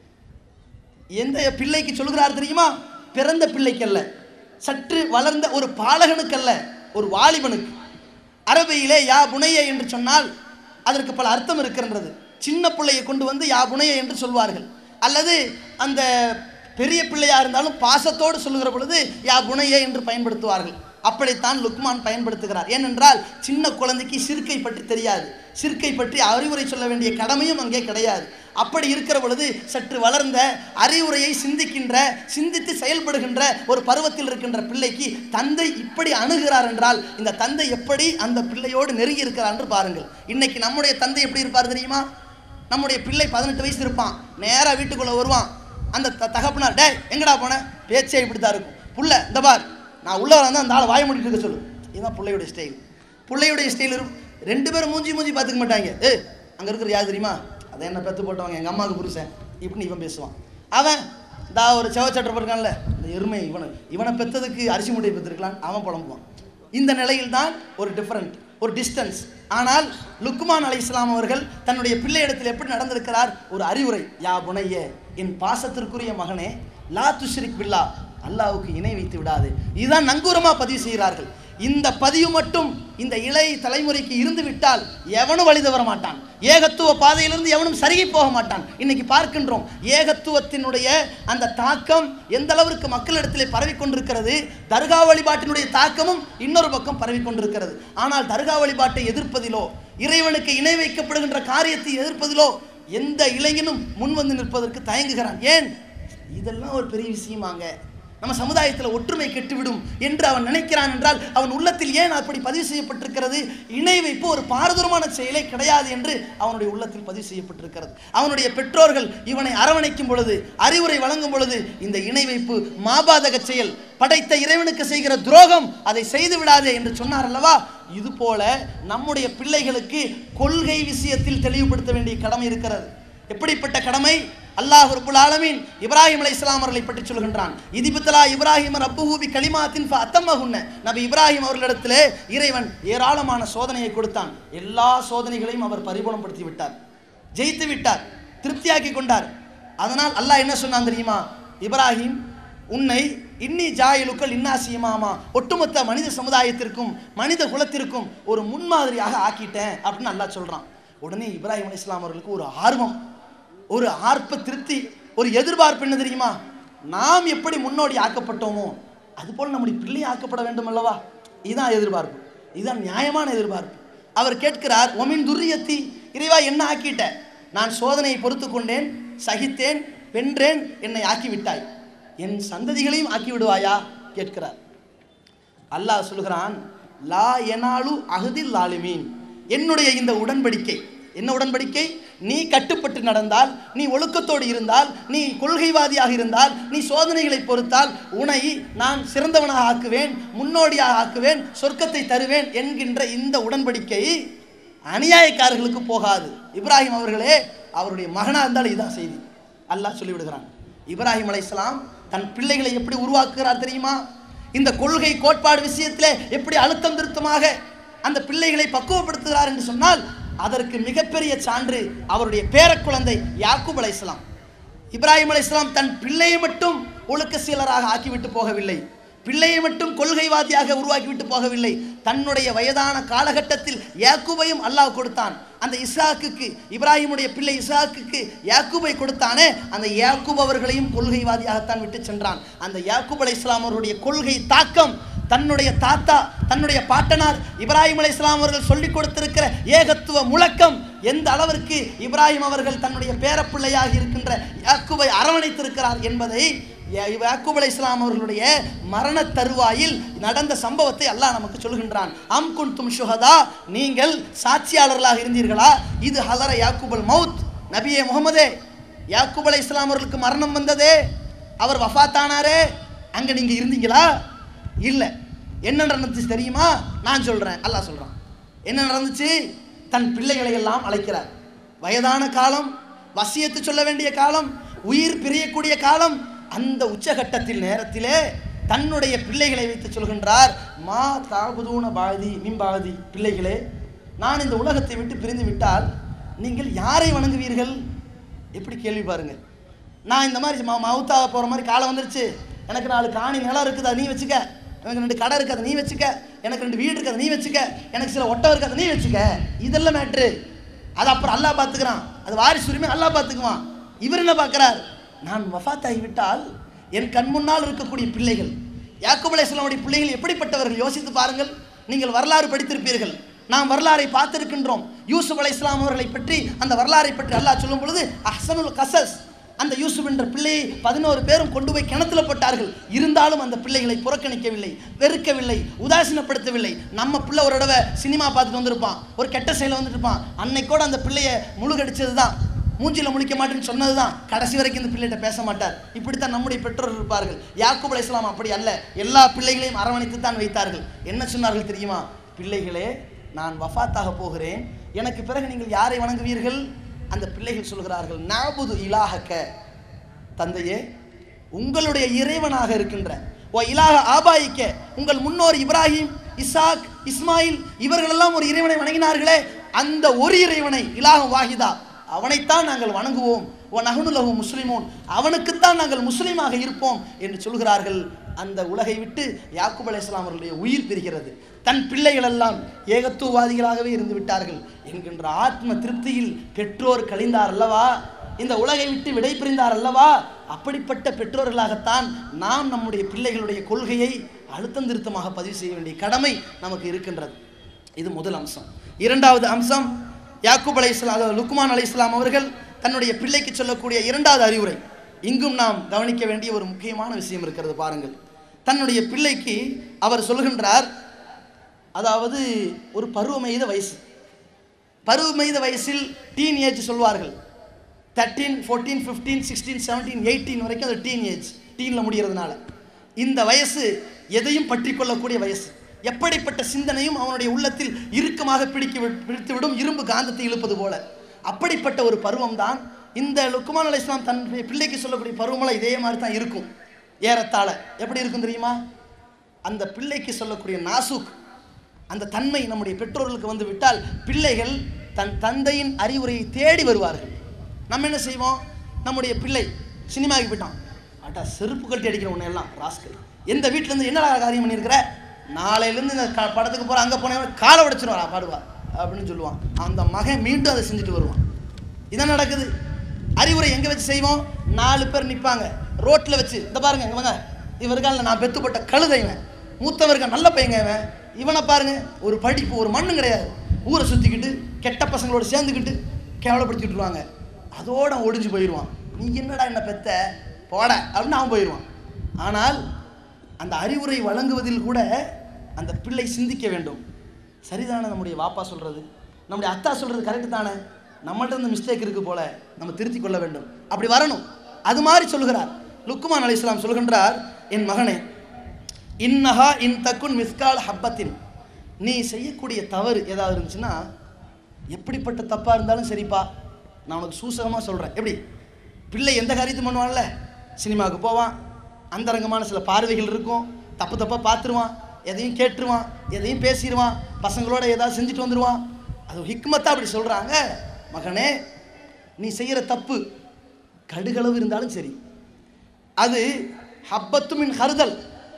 எந்த பிள்ளைக்கு சொல்கிறார் தெரியுமா பிறந்த பிள்ளைக்கல்ல சற்று வளர்ந்த ஒரு பாலகனுக்கல்ல ஒரு வாலிபனுக்கு அரபியிலே யா புனைய என்று சொன்னால் அதற்கு பல அர்த்தம் இருக்கின்றது சின்ன பிள்ளையை கொண்டு வந்து யா புனைய என்று சொல்வார்கள் அல்லது அந்த பெரிய பிள்ளையா இருந்தாலும் பாசத்தோடு சொல்லுகிற பொழுது யா புனைய என்று பயன்படுத்துவார்கள் அப்படித்தான் லுக்மான் பயன்படுத்துகிறார் ஏனென்றால் சின்ன குழந்தைக்கு சிறுக்கை பற்றி தெரியாது சிறுக்கை பற்றி அறிவுரை சொல்ல வேண்டிய கடமையும் அங்கே கிடையாது அப்படி இருக்கிற பொழுது சற்று வளர்ந்த அறிவுரையை சிந்திக்கின்ற சிந்தித்து செயல்படுகின்ற ஒரு பருவத்தில் இருக்கின்ற பிள்ளைக்கு தந்தை இப்படி அணுகிறார் என்றால் இந்த தந்தை எப்படி அந்த பிள்ளையோடு நெருங்கி இருக்கிறார் என்று பாருங்கள் இன்னைக்கு நம்முடைய தந்தை எப்படி இருப்பார் தெரியுமா நம்முடைய பிள்ளை பதினெட்டு வயசு இருப்பான் நேராக வீட்டுக்குள்ளே வருவான் அந்த த தகப்பனார் டேய் எங்கடா போன பேச்சே இப்படி தான் இருக்கும் புள்ள இந்த பார் நான் உள்ள வந்து அந்த ஆளை வாய மூடிட்டு இருக்க சொல்லு இதுதான் பிள்ளையுடைய ஸ்டைல் பிள்ளையுடைய ஸ்டைல் இருக்கும் ரெண்டு பேரும் மூஞ்சி மூஞ்சி பார்த்துக்க மாட்டாங்க ஏ அங்கே இருக்கிற யார் தெரியுமா அதை என்ன பெற்று போட்டவங்க எங்கள் அம்மாவுக்கு புருஷன் இப்படின்னு இவன் பேசுவான் அவன் தா ஒரு செவச்சட்டர் இருக்கான்ல இந்த எருமை இவனை இவனை பெற்றதுக்கு அரிசி மூட்டையை பெற்றிருக்கலாம் அவன் புலம்புவான் இந்த நிலையில் தான் ஒரு டிஃப்ரெண்ட் ஒரு டிஸ்டன்ஸ் ஆனால் லுக்மான் அலை இஸ்லாம் அவர்கள் தன்னுடைய பிள்ளையிடத்தில் எப்படி நடந்திருக்கிறார் ஒரு அறிவுரை யா புனைய என் பாசத்திற்குரிய மகனே லா துஷ்ரிக் பில்லா அல்லாவுக்கு இணை வைத்து விடாது இதுதான் நங்கூரமா பதிவு செய்கிறார்கள் இந்த பதிவு மட்டும் இந்த இளைய தலைமுறைக்கு இருந்து விட்டால் எவனும் வழி தவற மாட்டான் ஏகத்துவ பாதையிலிருந்து எவனும் சருகி போக மாட்டான் இன்னைக்கு பார்க்கின்றோம் ஏகத்துவத்தினுடைய அந்த தாக்கம் எந்த அளவிற்கு மக்களிடத்திலே பரவி கொண்டிருக்கிறது தர்கா வழிபாட்டினுடைய தாக்கமும் இன்னொரு பக்கம் பரவி கொண்டிருக்கிறது ஆனால் தர்கா வழிபாட்டை எதிர்ப்பதிலோ இறைவனுக்கு இணை வைக்கப்படுகின்ற காரியத்தை எதிர்ப்பதிலோ எந்த இளைஞனும் முன் வந்து நிற்பதற்கு தயங்குகிறான் ஏன் இதெல்லாம் ஒரு பெரிய விஷயமாங்க நம்ம சமுதாயத்தில் ஒற்றுமை கெட்டுவிடும் என்று அவன் நினைக்கிறான் என்றால் அவன் உள்ளத்தில் ஏன் அப்படி பதிவு செய்யப்பட்டிருக்கிறது இணை வைப்பு ஒரு பாரதூரமான செயலே கிடையாது என்று அவனுடைய உள்ளத்தில் பதிவு செய்யப்பட்டிருக்கிறது அவனுடைய பெற்றோர்கள் இவனை அரவணைக்கும் பொழுது அறிவுரை வழங்கும் பொழுது இந்த இணை வைப்பு மாபாதக செயல் படைத்த இறைவனுக்கு செய்கிற துரோகம் அதை செய்து விடாதே என்று சொன்னார் அல்லவா இது போல நம்முடைய பிள்ளைகளுக்கு கொள்கை விஷயத்தில் தெளிவுபடுத்த வேண்டிய கடமை இருக்கிறது எப்படிப்பட்ட கடமை அல்லாஹ் ரப்புல் ஆலமீன் இப்ராஹிம் அலை இஸ்லாம் அவர்களை பற்றி சொல்கின்றான் இதிபுத்தலா இப்ராஹிம் ரப்புஹூபி கலிமாத்தின் அத்தம்மகுன்ன நபி இப்ராஹிம் அவர்களிடத்திலே இறைவன் ஏராளமான சோதனையை கொடுத்தான் எல்லா சோதனைகளையும் அவர் பரிபூர்ணப்படுத்தி விட்டார் ஜெயித்து விட்டார் திருப்தியாக்கி கொண்டார் அதனால் அல்லாஹ் என்ன சொன்னான் தெரியுமா இப்ராஹிம் உன்னை இன்னி ஜாயிலுக்கள் இன்னாசியமாமா ஒட்டுமொத்த மனித சமுதாயத்திற்கும் மனித குலத்திற்கும் ஒரு முன்மாதிரியாக ஆக்கிட்டேன் அப்படின்னு அல்லாஹ் சொல்றான் உடனே இப்ராஹிம் அலி இஸ்லாம் அவர்களுக்கு ஒரு ஆர்வம் ஒரு ஆர்ப்ப திருப்தி ஒரு எதிர்பார்ப்பு என்ன தெரியுமா நாம் எப்படி முன்னோடி ஆக்கப்பட்டோமோ அதுபோல் நம்முடைய பிள்ளை ஆக்கப்பட வேண்டும் அல்லவா இதுதான் எதிர்பார்ப்பு இதுதான் நியாயமான எதிர்பார்ப்பு அவர் கேட்கிறார் ஒமின் துரியத்தி இறைவா என்ன ஆக்கிட்ட நான் சோதனையை பொறுத்து கொண்டேன் சகித்தேன் வென்றேன் என்னை ஆக்கி விட்டாய் என் சந்ததிகளையும் ஆக்கி விடுவாயா கேட்கிறார் அல்லாஹ் சொல்கிறான் லா எனாலு அகதில் லாலிமீன் என்னுடைய இந்த உடன்படிக்கை என்ன உடன்படிக்கை நீ கட்டுப்பட்டு நடந்தால் நீ ஒழுக்கத்தோடு இருந்தால் நீ கொள்கைவாதியாக இருந்தால் நீ சோதனைகளை பொறுத்தால் உன்னை நான் சிறந்தவனாக ஆக்குவேன் முன்னோடியாக ஆக்குவேன் சொர்க்கத்தை தருவேன் என்கின்ற இந்த உடன்படிக்கை அநியாயக்காரர்களுக்கு போகாது இப்ராஹிம் அவர்களே அவருடைய மகனாக இருந்தாலும் இதுதான் செய்தி அல்லாஹ் சொல்லிவிடுகிறான் இப்ராஹிம் அலைஹிஸ்ஸலாம் தன் பிள்ளைகளை எப்படி உருவாக்குகிறார் தெரியுமா இந்த கொள்கை கோட்பாடு விஷயத்திலே எப்படி அழுத்தம் திருத்தமாக அந்த பிள்ளைகளை பக்குவப்படுத்துகிறார் என்று சொன்னால் அதற்கு மிகப்பெரிய சான்று அவருடைய பேரக்குழந்தை யாக்கூப் அலைஹிஸ்ஸலாம் இப்ராஹிம் அலைஹிஸ்ஸலாம் தன் பிள்ளையை மட்டும் ஒழுக்க சீலராக ஆக்கிவிட்டு போகவில்லை பிள்ளையை மட்டும் கொள்கைவாதியாக உருவாக்கிவிட்டு போகவில்லை தன்னுடைய வயதான காலகட்டத்தில் யாக்கூபையும் அல்லாஹ் கொடுத்தான் அந்த இஸ்ஹாக்குக்கு இப்ராஹிமுடைய பிள்ளை இஸ்ஹாக்குக்கு யாக்கூபை கொடுத்தானே அந்த யாக்கூப் அவர்களையும் கொள்கைவாதியாகத்தான் விட்டு சென்றான் அந்த யாக்கூப் அலை இஸ்லாம் அவருடைய கொள்கை தாக்கம் தன்னுடைய தாத்தா தன்னுடைய பாட்டனார் இப்ராஹிம் அலை இஸ்லாம் அவர்கள் சொல்லிக் கொடுத்திருக்கிற ஏகத்துவ முழக்கம் எந்த அளவிற்கு இப்ராஹிம் அவர்கள் தன்னுடைய பேரப்பிள்ளையாக இருக்கின்ற யாக்கூபை அரவணைத்திருக்கிறார் என்பதை யா- யாக்கூப் அலை இஸ்லாம் அவர்களுடைய மரண தருவாயில் நடந்த சம்பவத்தை அல்லாஹ் நமக்கு சொல்கின்றான் அம் குன்தும் ஷுஹதா நீங்கள் சாட்சியாளர்களாக இருந்தீர்களா இது ஹலர யாக்கூபல் மவுத் நபியே முகமதே யாக்கூப் அலை இஸ்லாம் அவர்களுக்கு மரணம் வந்ததே அவர் வஃபாத்தானாரே அங்க நீங்க இருந்தீங்களா இல்ல என்ன நடந்துச்சு தெரியுமா நான் சொல்றேன் அல்லாஹ் சொல்றான் என்ன நடந்துச்சு தன் பிள்ளைகளை எல்லாம் அழைக்கிறார் வயதான காலம் வசியத்து சொல்ல வேண்டிய காலம் உயிர் பிரியக்கூடிய காலம் அந்த உச்சகட்டத்தில் நேரத்திலே தன்னுடைய பிள்ளைகளை வைத்து சொல்கின்றார் மா தாபுதூன பாதி மிம்பாதி பிள்ளைகளே நான் இந்த உலகத்தை விட்டு பிரிந்து விட்டால் நீங்கள் யாரை வணங்குவீர்கள் எப்படி கேள்வி பாருங்க நான் இந்த மாதிரி ம- மவுத்தாக போகிற மாதிரி காலம் வந்துருச்சு எனக்கு நாலு காணி நிலம் இருக்குது அதை நீ வச்சுக்க எனக்கு ரெண்டு கடை இருக்குது அதை நீ வச்சுக்க எனக்கு ரெண்டு வீடு இருக்குது அதை நீ வச்சுக்க எனக்கு சில ஒட்டம் இருக்குது அதை நீ வச்சுக்க இதெல்லாம் மேட்ரு அது அப்புறம் அல்லாஹ் பார்த்துக்கிறான் அது வாரிசு உரிமை அல்லாஹ் பார்த்துக்குவான் இவர் என்ன பார்க்குறார் நான் வஃபாத்தாகி விட்டால் என் கண் முன்னால் இருக்கக்கூடிய பிள்ளைகள் யாக்கூப் அலைஹிஸ்ஸலாமுடைய பிள்ளைகள் எப்படிப்பட்டவர்கள் யோசித்து பாருங்கள் நீங்கள் வரலாறு படித்திருப்பீர்கள் நாம் வரலாறை பார்த்திருக்கின்றோம் யூசுப் அலைஹிஸ்ஸலாம் அவர்களை பற்றி அந்த வரலாறை பற்றி அல்லாஹ் சொல்லும் பொழுது அஹ்சனுல் கசஸ் அந்த யூசுப் என்ற பிள்ளையை பதினோரு பேரும் கொண்டு போய் கிணத்துல போட்டார்கள் இருந்தாலும் அந்த பிள்ளைகளை புறக்கணிக்கவில்லை வெறுக்கவில்லை உதாசீனப்படுத்தவில்லை நம்ம பிள்ளை ஒரு தடவை சினிமா பார்த்துட்டு வந்திருப்பான் ஒரு கெட்ட செயல வந்துட்டு இருப்பான் அன்னைக்கோட அந்த பிள்ளையை முழுகடிச்சது தான் மூஞ்சில முழிக்க மாட்டேன்னு சொன்னது தான் கடைசி வரைக்கும் இந்த பிள்ளைகிட்ட பேச மாட்டார் இப்படித்தான் நம்முடைய பெற்றோர் இருப்பார்கள் யாக்கூப் அலைஹிஸ்ஸலாம் அப்படி அல்ல எல்லா பிள்ளைகளையும் அரவணைத்து தான் வைத்தார்கள் என்ன சொன்னார்கள் தெரியுமா பிள்ளைகளே நான் வஃபாத்தாக போகிறேன் எனக்கு பிறகு நீங்கள் யாரை வணங்குவீர்கள் அந்த பிள்ளைகள் சொல்கிறார்கள் நாபுது இலாஹக்க தந்தையே உங்களுடைய இறைவனாக இருக்கின்ற ஓ இலாக ஆபாயிக்க உங்கள் முன்னோர் இப்ராஹிம் இசாக் இஸ்மாயில் இவர்களெல்லாம் ஒரு இறைவனை வணங்கினார்களே அந்த ஒரு இறைவனை இலாக வாஹிதா அவனைத்தான் நாங்கள் வணங்குவோம் ஓ நகுனுலகு முஸ்லிமோன் அவனுக்குத்தான் நாங்கள் முஸ்லீமாக இருப்போம் என்று சொல்கிறார்கள் அந்த உலகை விட்டு யாக்கூப் அலைஹிஸ்ஸலாம் அவர்களுடைய உயிர் பிரிகிறது தன் பிள்ளைகள் எல்லாம் ஏகத்துவவாதிகளாகவே இருந்து விட்டார்கள் என்கின்ற ஆத்ம திருப்தியில் பெற்றோர் கழிந்தார் அல்லவா இந்த உலகை விட்டு விடை பிரிந்தார் அல்லவா அப்படிப்பட்ட பெற்றோர்களாகத்தான் நாம் நம்முடைய பிள்ளைகளுடைய கொள்கையை அழுத்தம் திருத்தமாக பதிவு செய்ய வேண்டிய கடமை நமக்கு இருக்கின்றது இது முதல் அம்சம் இரண்டாவது அம்சம் யாக்கூப் அலை இஸ்லாம் லுக்மான் அலை இஸ்லாம் அவர்கள் தன்னுடைய பிள்ளைக்கு சொல்லக்கூடிய இரண்டாவது அறிவுரை இங்கும் நாம் கவனிக்க வேண்டிய ஒரு முக்கியமான விஷயம் இருக்கிறது பாருங்கள் தன்னுடைய பிள்ளைக்கு அவர் சொல்கின்றார் அதாவது ஒரு பருவமெய்த வயசு பருவமெய்த வயசில் டீன் ஏஜ் சொல்வார்கள் thirteen fourteen fifteen sixteen seventeen eighteen வரைக்கும் அது டீன் ஏஜ் டீனில் முடிகிறதுனால இந்த வயசு எதையும் பற்றி கொள்ளக்கூடிய வயசு எப்படிப்பட்ட சிந்தனையும் அவனுடைய உள்ளத்தில் இறுக்கமாக பிடிக்க வி- பிடித்துவிடும் இரும்பு காந்தத்தை இழுப்பது போல அப்படிப்பட்ட ஒரு பருவம் தான் இந்த லுக்குமான் அலை இஸ்லாம் தன் பிள்ளைக்கு சொல்லக்கூடிய பருவமெல்லாம் இதே மாதிரி தான் இருக்கும் ஏறத்தாழ எப்படி இருக்கும் தெரியுமா அந்த பிள்ளைக்கு சொல்லக்கூடிய நாசுக் அந்த தன்மை நம்முடைய பெற்றோர்களுக்கு வந்து விட்டால் பிள்ளைகள் தன் தந்தையின் அறிவுரையை தேடி வருவார்கள் நம்ம என்ன செய்வோம் நம்முடைய பிள்ளை சினிமாவுக்கு போயிட்டான் அட்டா செருப்பு கட்டி அடிக்கிற உன்னை எல்லாம் ராஸ்கல் எந்த வீட்டிலேருந்து என்னடா காரியம் பண்ணியிருக்கிற நாளையிலேருந்து இந்த க- படத்துக்கு போகிற அங்கே போனவன் காலை உடைச்சிருவாரா பாடுவா அப்படின்னு சொல்லுவான் அந்த மகன் மீண்டும் அதை செஞ்சுட்டு வருவான் இதான் நடக்குது அறிவுரை எங்கே வச்சு செய்வோம் நாலு பேர் நிற்பாங்க ரோட்டில் வச்சு இந்த பாருங்க இங்க வாங்க இவருக்கால நான் பெத்துப்பட்ட கழுதை இவன் மூத்தவன் இருக்கான் நல்ல பையங்க இவன் இவனை பாருங்க ஒரு படிப்பு ஒரு மண்ணும் கிடையாது ஊரை சுற்றிக்கிட்டு கெட்ட பசங்களோட சேர்ந்துக்கிட்டு கேவலப்படுத்திட்டு வருவாங்க அதோட அவன் ஒடிஞ்சு போயிடுவான் நீ என்னடா என்ன பெத்த போட அப்படின்னு அவன் போயிடுவான் ஆனால் அந்த அறிவுரை வழங்குவதில் கூட அந்த பிள்ளை சிந்திக்க வேண்டும் சரிதானே நம்முடைய வாப்பா சொல்கிறது நம்முடைய அத்தா சொல்கிறது கரெக்டு தானே நம்மள்ட்ட இந்த மிஸ்டேக் இருக்கு போல நம்ம திருத்திக் கொள்ள வேண்டும் அப்படி வரணும் அது மாதிரி சொல்லுகிறார் லுக்குமான் அலி இஸ்லாம் சொல்கின்றார் என் மகனே இன்னஹா இன் தக்குன் மிஸ்கால் ஹப்பத்தின் நீ செய்யக்கூடிய தவறு ஏதாவது இருந்துச்சுன்னா எப்படிப்பட்ட தப்பாக இருந்தாலும் சரிப்பா நான் உனக்கு சூசகமாக சொல்கிறேன் எப்படி பிள்ளை எந்த காரியத்தையும் பண்ணுவான்ல சினிமாவுக்கு போவான் அந்தரங்கமான சில பார்வைகள் இருக்கும் தப்பு தப்பாக பார்த்துருவான் எதையும் கேட்டுருவான் எதையும் பேசிடுவான் பசங்களோட ஏதாவது செஞ்சுட்டு வந்துடுவான் அது ஹிக்மத்தா அப்படி சொல்கிறாங்க மகனே நீ செய்கிற தப்பு கடுகளவு இருந்தாலும் சரி அது ஹப்பத்துமின் ஹருதல்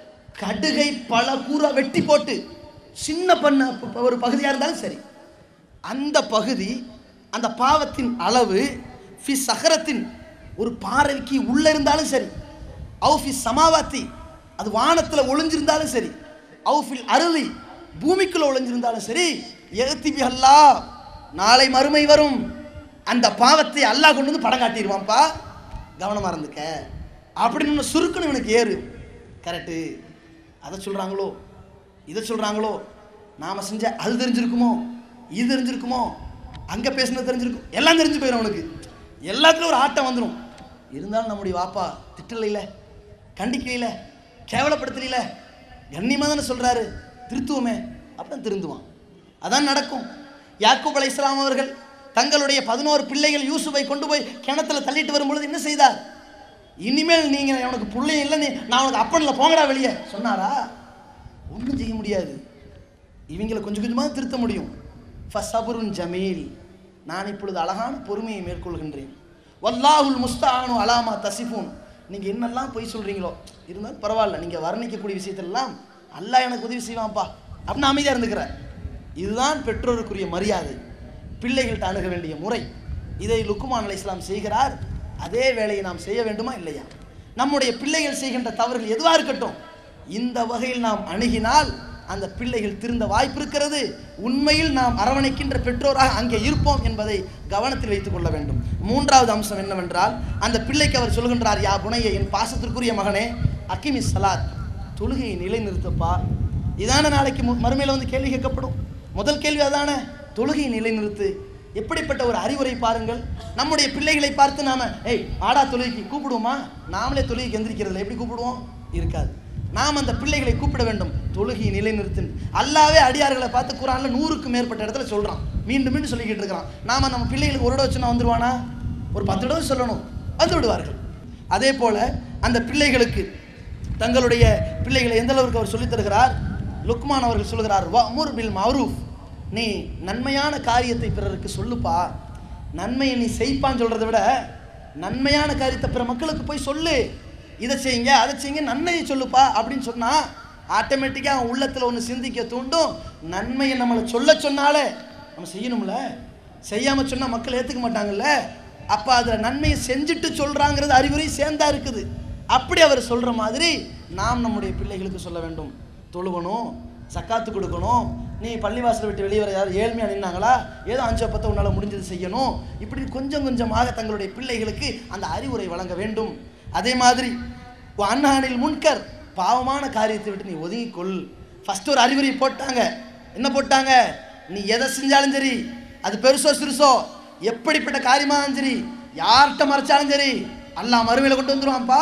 கடுகை பல கூற வெட்டி போட்டு சின்ன பண்ண ப- ஒரு பகுதியாக இருந்தாலும் சரி அந்த பகுதி அந்த பாவத்தின் அளவு ஃபி சஹரத்தின் ஒரு பாறைக்கு உள்ள இருந்தாலும் சரி அவு ஃபி சமாவாத்தி அது வானத்தில் ஒளிஞ்சிருந்தாலும் சரி அவு ஃபில் அருளி பூமிக்குள்ள ஒளிஞ்சிருந்தாலும் சரி எழுத்தி அல்லா நாளை மறுமை வரும் அந்த பாவத்தை அல்லாஹ் கொண்டு வந்து படம் காட்டிடுவான்ப்பா கவனமாக இருந்துக்க அப்படின்னு சுருக்குன்னு இவனுக்கு ஏறு கரெக்டு அதை சொல்கிறாங்களோ இதை சொல்கிறாங்களோ நாம் செஞ்ச அது தெரிஞ்சிருக்குமோ இது தெரிஞ்சிருக்குமோ அங்கே பேசுனது தெரிஞ்சிருக்கும் எல்லாம் தெரிஞ்சு போயிடும் அவனுக்கு எல்லாத்துலையும் ஒரு ஆட்டம் வந்துடும் இருந்தாலும் நம்முடைய வாப்பா திட்டலையில கண்டிக்கலையில கேவலப்படுத்தலையில கண்ணியமாக தானே சொல்கிறாரு திருத்துவமே அப்படின்னு திருந்துவான் அதான் நடக்கும் யாக்கூப் அலை இஸ்லாம் அவர்கள் தங்களுடைய பதினோரு பிள்ளைகள் யூசுஃபை கொண்டு போய் கிணத்துல தள்ளிட்டு வரும்பொழுது என்ன செய்தார் இனிமேல் நீங்க உனக்கு பிள்ளையும் இல்லை நீ நான் உனக்கு அப்பனில் போங்கடா வெளியே சொன்னாரா ஒன்றும் செய்ய முடியாது இவங்களை கொஞ்சம் கொஞ்சமாக திருத்த முடியும் ஃபசபுருன் ஜமீல் நான் இப்பொழுது அழகான பொறுமையை மேற்கொள்கின்றேன் வல்லாஹுல் முஸ்தானு அலாமா தசிஃபூன் நீங்கள் என்னெல்லாம் பொய் சொல்கிறீங்களோ இருந்தாலும் பரவாயில்ல நீங்கள் வர்ணிக்கக்கூடிய விஷயத்தெல்லாம் அல்லாஹ் எனக்கு உதவி செய்வான்ப்பா அப்படின்னு அமைதியாக இருந்துக்கிறேன் இதுதான் பெற்றோருக்குரிய மரியாதை பிள்ளைகள்கிட்ட அணுக வேண்டிய முறை இதை லுக்குமான் அலை இஸ்லாம் செய்கிறார் அதே வேலையை நாம் செய்ய வேண்டுமா இல்லையா நம்முடைய பிள்ளைகள் செய்கின்ற தவறுகள் எதுவாக இருக்கட்டும் இந்த வகையில் நாம் அணுகினால் அந்த பிள்ளைகள் திருந்த வாய்ப்பு இருக்கிறது உண்மையில் நாம் அரவணைக்கின்ற பெற்றோராக அங்கே இருப்போம் என்பதை கவனத்தில் வைத்துக் கொள்ள வேண்டும் மூன்றாவது அம்சம் என்னவென்றால் அந்த பிள்ளைக்கு அவர் சொல்கின்றார் யா புனைய என் பாசத்திற்குரிய மகனே அக்கிமி சலாத் தொழுகையை நிலைநிறுத்தப்பா இதான நாளைக்கு மு- மறுமையில வந்து கேள்வி கேட்கப்படும் முதல் கேள்வி அதானே தொழுகையை நிலைநிறுத்து எப்படிப்பட்ட ஒரு அறிவுரை பாருங்கள் நம்முடைய பிள்ளைகளை பார்த்து நாம ஏய் ஆடா தொழுகைக்கு கூப்பிடுவோமா நாமளே தொழுகைக்கு எந்திரிக்கிறதில்ல எப்படி கூப்பிடுவோம் இருக்காது நாம் அந்த பிள்ளைகளை கூப்பிட வேண்டும் தொழுகையை நிலைநிறுத்து அல்லாவே அடியார்களை பார்த்து குரான்ல நூறுக்கு மேற்பட்ட இடத்துல சொல்றான் மீண்டும் மீண்டும் சொல்லிக்கிட்டு இருக்கிறான் நாம நம்ம பிள்ளைகளுக்கு ஒரு தடவை சொன்னா வந்துருவானா ஒரு பத்து தடவை சொல்லணும் வந்து விடுவார்கள் அதே போல அந்த பிள்ளைகளுக்கு தங்களுடைய பிள்ளைகளை எந்த அளவுக்கு அவர் சொல்லித் தருகிறார் லுக்மான் அவர்கள் சொல்கிறார் வமுர் பில் மௌரூஃப் நீ நன்மையான காரியத்தை பிறருக்கு சொல்லுப்பா நன்மையை நீ செய்ப்பான்னு சொல்றதை விட நன்மையான காரியத்தை பிற மக்களுக்கு போய் சொல்லு இதை செய்யுங்க அதை செய்யுங்க நன்மையை சொல்லுப்பா அப்படின்னு சொன்னா ஆட்டோமேட்டிக்காக அவன் உள்ளத்தில் ஒன்று சிந்திக்க தூண்டும் நன்மையை நம்மளை சொல்ல சொன்னாலே நம்ம செய்யணும்ல செய்யாம சொன்னா மக்கள் ஏற்றுக்க மாட்டாங்கல்ல அப்போ அதில் நன்மையை செஞ்சுட்டு சொல்றாங்கிறது அறிவுரை சேர்ந்தா இருக்குது அப்படி அவர் சொல்ற மாதிரி நாம் நம்முடைய பிள்ளைகளுக்கு சொல்ல வேண்டும் தொழுவணும் சக்காத்து கொடுக்கணும் நீ பள்ளிவாசலை விட்டு வெளியே வர யாரும் ஏழ்மையாக நின்னாங்களா ஏதோ அஞ்சு பத்தை உன்னால் முடிஞ்சது செய்யணும் இப்படி கொஞ்சம் கொஞ்சமாக தங்களுடைய பிள்ளைகளுக்கு அந்த அறிவுரை வழங்க வேண்டும் அதே மாதிரி அண்ணானில் முன்கர் பாவமான காரியத்தை விட்டு நீ ஒதுங்கிக்கொள் ஃபர்ஸ்ட் ஒரு அறிவுரை போட்டாங்க என்ன போட்டாங்க நீ எதை செஞ்சாலும் சரி அது பெருசோ சிறுசோ எப்படிப்பட்ட காரியமாக இருந்தாலும் சரி யார்கிட்ட மறைச்சாலும் சரி அல்லாஹ் மறுமையில கொண்டு வந்துருவான்ப்பா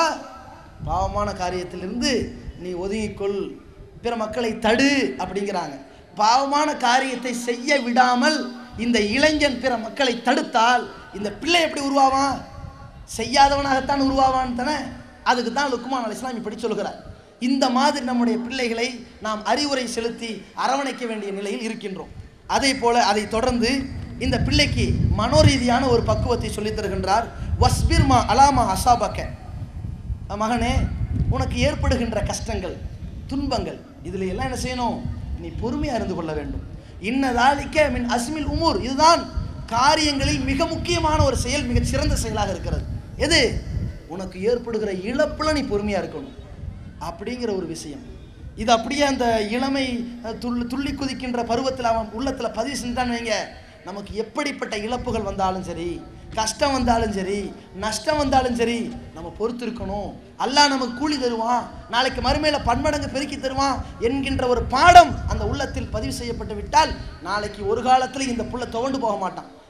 பாவமான காரியத்திலிருந்து நீ ஒதுங்கிக்கொள் பிற மக்களை தடு அப்படிங்கிறாங்க பாவமான காரியத்தை செய்ய விடாமல் இந்த இளைஞன் பிற மக்களை தடுத்தால் இந்த பிள்ளை எப்படி உருவாவான் செய்யாதவனாகத்தான் உருவாவான் தானே அதுக்கு தான் லுக்குமான் அலி இஸ்லாம் இப்படி சொல்கிறார் இந்த மாதிரி நம்முடைய பிள்ளைகளை நாம் அறிவுரை செலுத்தி அரவணைக்க வேண்டிய நிலையில் இருக்கின்றோம் அதே போல அதை தொடர்ந்து இந்த பிள்ளைக்கு மனோரீதியான ஒரு பக்குவத்தை சொல்லித் தருகின்றார் வஸ்பிர்மா அலாமா அசாபக்க மகனே உனக்கு ஏற்படுகின்ற கஷ்டங்கள் துன்பங்கள் இதில் எல்லாம் என்ன செய்யணும் நீ பொறுமையாக இருந்து கொள்ள வேண்டும் இன்னதாலிக்க மின் அஸ்மில் உமூர் இதுதான் காரியங்களில் மிக முக்கியமான ஒரு செயல் மிகச் சிறந்த செயலாக இருக்கிறது எது உனக்கு ஏற்படுகிற இழப்புல நீ பொறுமையாக இருக்கணும் அப்படிங்கிற ஒரு விஷயம் இது அப்படியே அந்த இளமை அஹ், துள்ளி துள்ளி குதிக்கின்ற பருவத்தில் அவன் உள்ளத்தில் பதிவு செஞ்சான்னு வைங்க நமக்கு எப்படிப்பட்ட இழப்புகள் வந்தாலும் சரி கஷ்டம் வந்தாலும் சரி நஷ்டம் வந்தாலும் சரி நம்ம பொறுத்து இருக்கணும் அல்லாஹ் நமக்கு கூலி தருவான் நாளைக்கு மறுமையில பன்மடங்கு பெருக்கி தருவான் என்கின்ற ஒரு பாடம் அந்த உள்ளத்தில் பதிவு செய்யப்பட்டு விட்டால் நாளைக்கு ஒரு காலத்தில் இந்த புள்ள துவண்டு போக மாட்டான்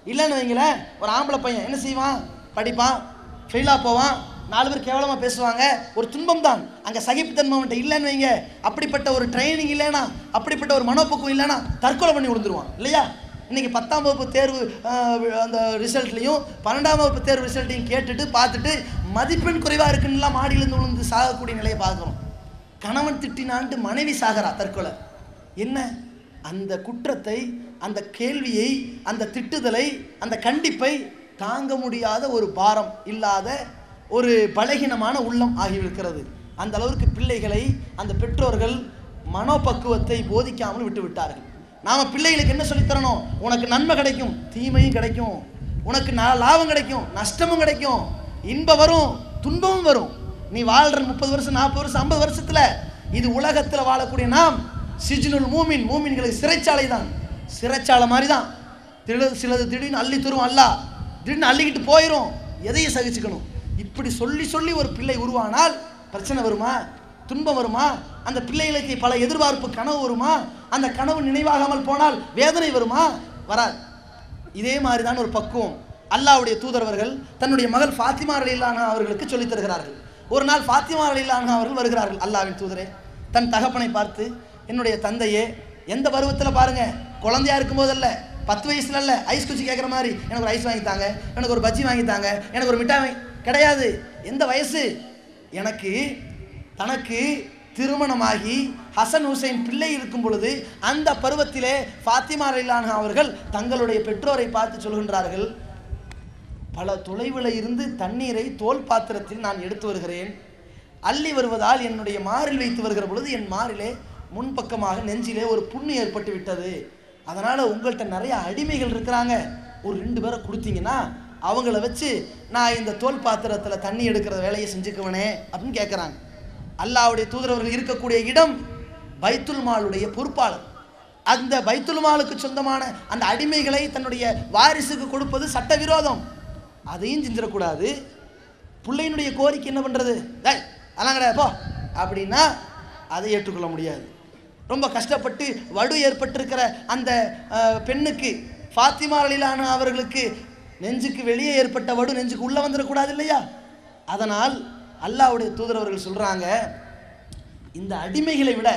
இல்லைன்னு வைங்களேன் ஒரு ஆம்பளை பையன் என்ன செய்வான் படிப்பான் ஃபெயிலாக போவான் நாலு பேர் கேவலமாக பேசுவாங்க ஒரு துன்பம் தான் அங்கே சகிப்புத்தன்மை அவன்கிட்ட இல்லைன்னு வைங்க அப்படிப்பட்ட ஒரு ட்ரைனிங் இல்லைனா அப்படிப்பட்ட ஒரு மனோப்பக்குவம் இல்லைனா தற்கொலை பண்ணி விழுந்துருவான் இல்லையா இன்னைக்கு பத்தாம் வகுப்பு தேர்வு ஆஹ், அந்த ரிசல்ட்லையும் பன்னெண்டாம் வகுப்பு தேர்வு ரிசல்ட்டையும் கேட்டுட்டு பார்த்துட்டு மதிப்பெண் குறைவாக இருக்குன்னுலாம் மாடியிலேருந்து விழுந்து சாகக்கூடிய நிலையை பார்க்குறோம் கணவன் திட்டினான்ட்டு மனைவி சாகிறா தற்கொலை என்ன அந்த குற்றத்தை அந்த கேள்வியை அந்த திட்டுதலை அந்த கண்டிப்பை தாங்க முடியாத ஒரு பாரம் இல்லாத ஒரு பலகீனமான உள்ளம் ஆகியிருக்கிறது அந்த அளவிற்கு பிள்ளைகளை அந்த பெற்றோர்கள் மனோபக்குவத்தை போதிக்காமல் விட்டு விட்டார்கள் நாம பிள்ளைகளுக்கு என்ன சொல்லித் தரணும் உனக்கு நன்மை கிடைக்கும் தீமையும் கிடைக்கும் உனக்கு ந- லாபம் கிடைக்கும் நஷ்டமும் கிடைக்கும் இன்பம் வரும் துன்பமும் வரும் நீ வாழ்ற முப்பது வருஷம் நாற்பது வருஷம் ஐம்பது வருஷத்துல இது உலகத்துல வாழக்கூடிய நாம் சிஜ்னுல் மூமின் மூமின்களுக்கு சிறைச்சாலை தான் சிறைச்சாலை மாதிரி தான் திடு சிலது திடீர்னு அள்ளி தரும் அல்ல திடீர்னு அள்ளிக்கிட்டு போயிடும் எதையும் சகிச்சுக்கணும் இப்படி சொல்லி சொல்லி ஒரு பிள்ளை உருவானால் பிரச்சனை வருமா துன்பம் வருமா அந்த பிள்ளைகளுக்கு பல எதிர்பார்ப்பு கனவு வருமா அந்த கனவு நினைவாகாமல் போனால் வேதனை வருமா வராது இதே மாதிரி தான் ஒரு பக்குவம் அல்லாஹ்வுடைய தூதரவர்கள் தன்னுடைய மகள் ஃபாத்திமா அலிலான அவர்களுக்கு சொல்லித் தருகிறார்கள் ஒரு நாள் ஃபாத்திமா அலிலான அவர்கள் வருகிறார்கள் அல்லாஹ்வின் தூதரே தன் தகப்பனை பார்த்து என்னுடைய தந்தையே எந்த பருவத்தில் பாருங்க குழந்தையா இருக்கும்போதல்ல பத்து வயசுல இல்ல ஐஸ் குச்சி கேட்குற மாதிரி எனக்கு ஒரு ஐஸ் வாங்கித்தாங்க எனக்கு ஒரு பஜ்ஜி வாங்கித்தாங்க எனக்கு ஒரு மிட்டாய் வாங்கி கிடையாது எந்த வயசு எனக்கு தனக்கு திருமணமாகி ஹசன் ஹுசைன் பிள்ளை இருக்கும் பொழுது அந்த பருவத்திலே ஃபாத்திமா ரயிலான அவர்கள் தங்களுடைய பெற்றோரை பார்த்து சொல்கின்றார்கள் பல தொலைவில் இருந்து தண்ணீரை தோல் பாத்திரத்தில் நான் எடுத்து வருகிறேன் அள்ளி வருவதால் என்னுடைய மாரில் வைத்து வருகிற பொழுது என் மாரிலே முன்பக்கமாக நெஞ்சிலே ஒரு புண்ணு ஏற்பட்டு விட்டது அதனால் உங்கள்கிட்ட நிறைய அடிமைகள் இருக்கிறாங்க ஒரு ரெண்டு பேரை கொடுத்தீங்கன்னா அவங்கள வச்சு நான் இந்த தோல் பாத்திரத்தில் தண்ணி எடுக்கிற வேலையை செஞ்சுக்குவனே அப்படின்னு கேட்குறாங்க அல்லாஹ்வுடைய தூதரவர்கள் இருக்கக்கூடிய இடம் பைத்துல் மாலுடைய பொறுப்பாளர் அந்த பைத்துல் மாலுக்கு சொந்தமான அந்த அடிமைகளை தன்னுடைய வாரிசுக்கு கொடுப்பது சட்டவிரோதம் அதையும் செஞ்சிடக்கூடாது பிள்ளையினுடைய கோரிக்கை என்ன பண்ணுறது டேய் அதெல்லாம் கிடையாது போ அப்படின்னா அதை ஏற்றுக்கொள்ள முடியாது ரொம்ப கஷ்டப்பட்டு வடு ஏற்பட்டிருக்கிற அந்த அஹ், பெண்ணுக்கு ஃபாத்திமா அலிலான அவர்களுக்கு நெஞ்சுக்கு வெளியே ஏற்பட்ட வடு நெஞ்சுக்கு உள்ளே வந்துடக்கூடாது இல்லையா அதனால் அல்லாஹ்வுடைய தூதர் அவர்கள் சொல்கிறாங்க இந்த அடிமைகளை விட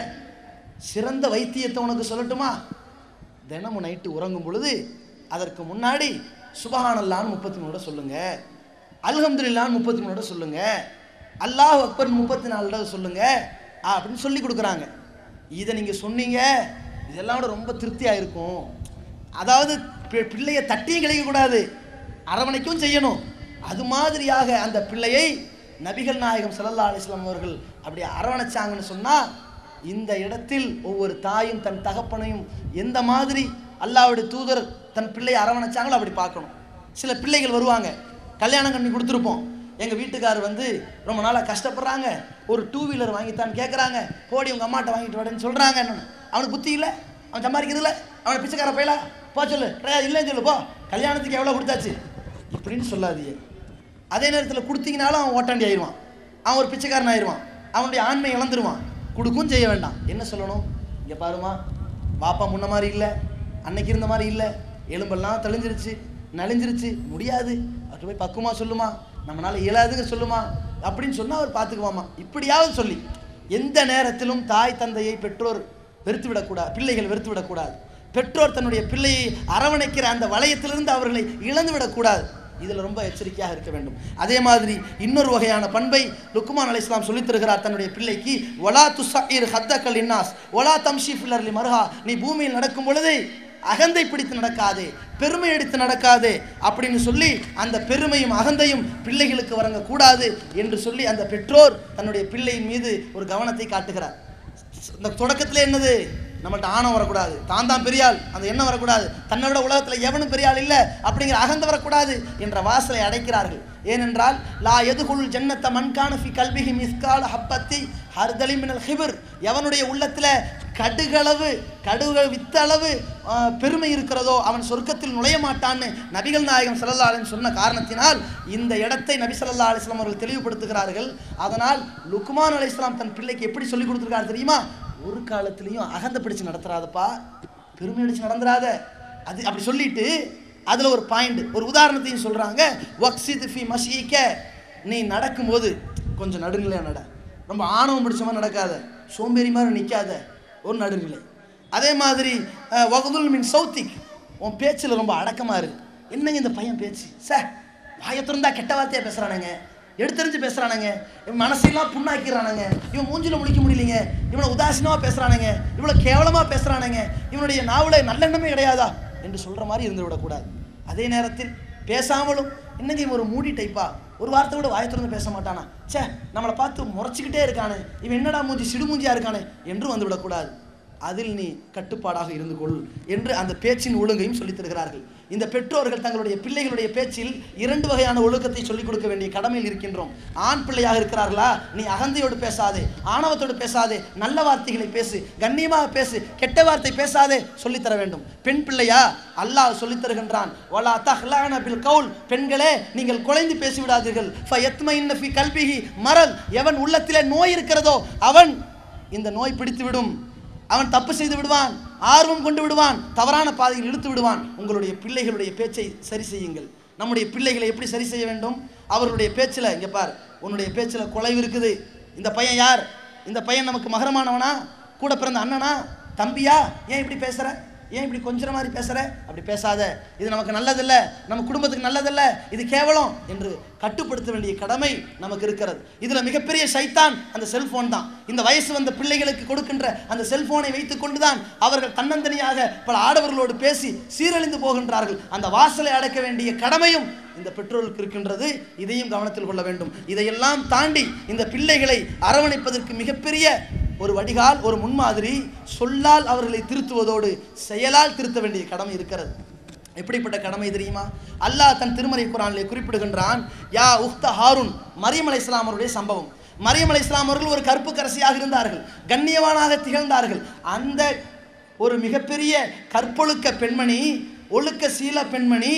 சிறந்த வைத்தியத்தை உனக்கு சொல்லட்டுமா தினமும் நைட்டு உறங்கும் பொழுது அதற்கு முன்னாடி சுபஹானல்லான்னு முப்பத்தி மூணோட சொல்லுங்க அல்ஹம்துலில்லான்னு முப்பத்தி மூணோட சொல்லுங்க அல்லாஹ் அக்பர் முப்பத்தி நாலோட சொல்லுங்க ஆ, அப்படின்னு சொல்லி கொடுக்குறாங்க இதை நீங்கள் சொன்னீங்க இதெல்லாம் விட ரொம்ப திருப்தியாக இருக்கும் அதாவது பி- பிள்ளையை தட்டியும் கிடைக்கக்கூடாது அரவணைக்கும் செய்யணும் அது மாதிரியாக அந்த பிள்ளையை நபிகள் நாயகம் ஸல்லல்லாஹு அலைஹி வஸல்லம் அவர்கள் அப்படி அரவணைச்சாங்கன்னு சொன்னால் இந்த இடத்தில் ஒவ்வொரு தாயும் தன் தகப்பனையும் எந்த மாதிரி அல்லாஹ்வுடைய தூதர் தன் பிள்ளையை அரவணைச்சாங்களோ அப்படி பார்க்கணும் சில பிள்ளைகள் வருவாங்க கல்யாணம் பண்ணி கொடுத்துருப்போம் எங்கள் வீட்டுக்காரர் வந்து ரொம்ப நாளாக கஷ்டப்படுறாங்க ஒரு டூ வீலர் வாங்கித்தான்னு கேட்குறாங்க போடி உங்கள் அம்மாட்ட வாங்கிட்டு வரேன்னு சொல்கிறாங்க அவனுக்கு புத்தி இல்லை அவன் சம்பாதிக்கிறது இல்லை அவனை பிச்சைக்கார பையலா போ சொல்லு கிடையாது இல்லைன்னு சொல்லு போ கல்யாணத்துக்கு எவ்வளோ கொடுத்தாச்சு இப்படின்னு சொல்லாதீங்க அதே நேரத்தில் கொடுத்தீங்கனாலும் அவன் ஓட்டாண்டி ஆயிடுவான் அவன் ஒரு பிச்சைக்காரன் ஆயிடுவான் அவனுடைய ஆண்மை இழந்துருவான் கொடுக்கும் செய்ய வேண்டாம் என்ன சொல்லணும் இங்கே பாருமா பாப்பா முன்ன மாதிரி இல்லை அன்னைக்கு இருந்த மாதிரி இல்லை எலும்பெல்லாம் தெளிஞ்சிருச்சு நலிஞ்சிருச்சு முடியாது அவர்கிட்ட போய் பக்குவமா சொல்லுமா நம்மளால இயலாதுங்க சொல்லுமா அப்படின்னு சொன்னால் அவர் பார்த்துக்குவாமா இப்படியாவது சொல்லி எந்த நேரத்திலும் தாய் தந்தையை பெற்றோர் வெறுத்து விடக்கூடாது பிள்ளைகள் வெறுத்து விடக்கூடாது பெற்றோர் தன்னுடைய பிள்ளையை அரவணைக்கிற அந்த வளையத்திலிருந்து அவர்களை இழந்து விடக்கூடாது இதில் ரொம்ப எச்சரிக்கையாக இருக்க வேண்டும் அதே மாதிரி இன்னொரு வகையான பண்பை லுக்குமான் அலை இஸ்லாம் சொல்லித் தருகிறார் தன்னுடைய பிள்ளைக்கு ஒலா துசாயிர் ஹத்தக்கல் இன்னாஸ் ஒலா தம்ஷி ஃபில்லர்லி மருஹா நீ பூமியில் நடக்கும் பொழுது அகந்தை பிடித்து நடக்காதே பெருமை எடுத்து நடக்காதே அப்படின்னு சொல்லி அந்த பெருமையும் அகந்தையும் பிள்ளைகளுக்கு வழங்கக்கூடாது என்று சொல்லி அந்த பெற்றோர் தன்னுடைய பிள்ளையின் மீது ஒரு கவனத்தை காட்டுகிறார் இந்த தொடக்கத்தில் என்னது நம்மள்ட்ட ஆணவம் வரக்கூடாது தான் தான் பெரியாள் அந்த எண்ணம் வரக்கூடாது தன்னை விட உலகத்தில் எவனும் பெரியாள் இல்லை அப்படிங்கிற அகந்த வரக்கூடாது என்ற வாசலை அடைக்கிறார்கள் ஏனென்றால் லா எதுகுள் ஜன்னத்த மண்கான ஃபி கல்விஹி மிஸ்கால ஹப்பத்தி ஹர்தலி மினல் ஹிபர் எவனுடைய உள்ளத்தில் கடுகளவு கடுகு வித்தளவு ஆ, பெருமை இருக்கிறதோ அவன் சொர்க்கத்தில் நுழைய மாட்டான்னு நபிகள் நாயகம் ஸல்லல்லாஹு அலைஹி சொன்ன காரணத்தினால் இந்த இடத்தை நபி ஸல்லல்லாஹு அலைஹி வஸல்லம் அவர்கள் தெளிவுபடுத்துகிறார்கள் அதனால் லுக்மான் அலைஹிஸ்ஸலாம் தன் பிள்ளைக்கு எப்படி சொல்லி கொடுத்துருக்காரு தெரியுமா ஒரு காலத்திலையும் அகந்த பிடிச்சு நடத்துறாதப்பா பெருமை அடிச்சு நடந்துராத அது அப்படி சொல்லிட்டு அதில் ஒரு பாயிண்ட் ஒரு உதாரணத்தையும் சொல்கிறாங்க வக்சித் ஃபி மஷீக்க நீ நடக்கும்போது கொஞ்சம் நடுநிலையாக நட ரொம்ப ஆணவம் பிடிச்ச மாதிரி நடக்காத சோம்பேறி மாதிரி நிற்காத ஒரு நடுநிலை அதே மாதிரி அஹ், வகுதுல் மின் சௌத்திக் உன் பேச்சில் ரொம்ப அடக்கமாக இரு என்னங்க இந்த பையன் பேச்சு சார் வாயை திறந்தா கெட்ட வார்த்தையாக பேசுகிறானுங்க எடுத்தறிஞ்சு பேசுகிறானுங்க இவன் மனசெல்லாம் புண்ணாக்கிறானுங்க இவன் மூஞ்சில முடிக்க முடியலைங்க இவனை உதாசீனமாக பேசுகிறானுங்க இவ்வளோ கேவலமாக பேசுகிறானுங்க இவனுடைய நாவல நல்லெண்ணமே கிடையாதா என்று சொல்கிற மாதிரி இருந்து விடக்கூடாது அதே நேரத்தில் பேசாமலும் இன்னைக்கு இவன் ஒரு மூடி டைப்பா ஒரு வார்த்தை கூட வாயை திறந்து பேச மாட்டானா ச்சே நம்மளை பார்த்து முறைச்சிக்கிட்டே இருக்கானே இவன் என்னடா மூஞ்சி சிடுமூஞ்சியா இருக்கானே என்று வந்து விடக்கூடாது அதில் நீ கட்டுப்பாடாக இருந்து கொள் என்று அந்த பேச்சின் ஒழுங்கையும் சொல்லித் தருகிறார்கள் இந்த பெற்றோர்கள் தங்களுடைய பிள்ளைகளுடைய பேச்சில் இரண்டு வகையான ஒழுக்கத்தை சொல்லிக் கொடுக்க வேண்டிய கடமையில் இருக்கின்றோம் ஆண் பிள்ளையாக இருக்கிறார்களா நீ அகந்தையோடு பேசாதே ஆணவத்தோடு பேசாதே நல்ல வார்த்தைகளை பேசு கண்ணியமாக பேசு கெட்ட வார்த்தை பேசாதே சொல்லித் தர வேண்டும் பெண் பிள்ளையா அல்லாஹ் சொல்லித் தருகின்றான் வலா தஹ்லான பில் கவுல் பெண்களே நீங்கள் குலைந்து பேசிவிடாதீர்கள் ஃபயத்மைன்ன ஃபி கல்பிஹி மரல் எவன் உள்ளத்திலே நோய் இருக்கிறதோ அவன் இந்த நோய் பிடித்து விடும் அவன் தப்பு செய்து விடுவான் ஆர்வம் கொண்டு விடுவான் தவறான பாதையில் இழுத்து விடுவான் உங்களுடைய பிள்ளைகளுடைய பேச்சை சரி செய்யுங்கள் நம்முடைய பிள்ளைகளை எப்படி சரி செய்ய வேண்டும் அவர்களுடைய பேச்சில் இங்கே பார் உன்னுடைய பேச்சில் குலைவு இருக்குது இந்த பையன் யார் இந்த பையன் நமக்கு மகரமானவனா கூட பிறந்த அண்ணனா தம்பியா ஏன் இப்படி பேசுற ஏன் இப்படி கொஞ்சம் மாதிரி பேசுற அப்படி பேசாத இது நமக்கு நல்லதில்ல நம்ம குடும்பத்துக்கு நல்லதில்ல இது கேவலம் என்று கட்டுப்படுத்த வேண்டிய கடமை நமக்கு இருக்கிறது இதுல மிகப்பெரிய சைத்தான் அந்த செல்போன் தான் இந்த வயசு வந்த பிள்ளைகளுக்கு கொடுக்கின்ற அந்த செல்போனை வைத்துக் கொண்டுதான் அவர்கள் தன்னந்தனியாக பல ஆடவர்களோடு பேசி சீரழிந்து போகின்றார்கள் அந்த வாசலை அடக்க வேண்டிய கடமையும் இந்த பெற்றோருக்கு இருக்கின்றது இதையும் கவனத்தில் கொள்ள வேண்டும் இதையெல்லாம் தாண்டி இந்த பிள்ளைகளை அரவணைப்பதற்கு மிகப்பெரிய ஒரு வடிகால் ஒரு முன்மாதிரி சொல்லால் அவர்களை திருத்துவதோடு செயலால் திருத்த வேண்டிய கடமை இருக்கிறது எப்படிப்பட்ட கடமை தெரியுமா அல்லாஹ் தன் திருமறை குரானிலே குறிப்பிடுகின்றான் யா உக்த ஹாரூன் மரியம் அலை அவருடைய சம்பவம் மரியம் அலை அவர்கள் ஒரு கற்பு கரசியாக இருந்தார்கள் கண்ணியவானாக திகழ்ந்தார்கள் அந்த ஒரு மிகப்பெரிய கற்பொழுக்க பெண்மணி ஒழுக்க சீல பெண்மணி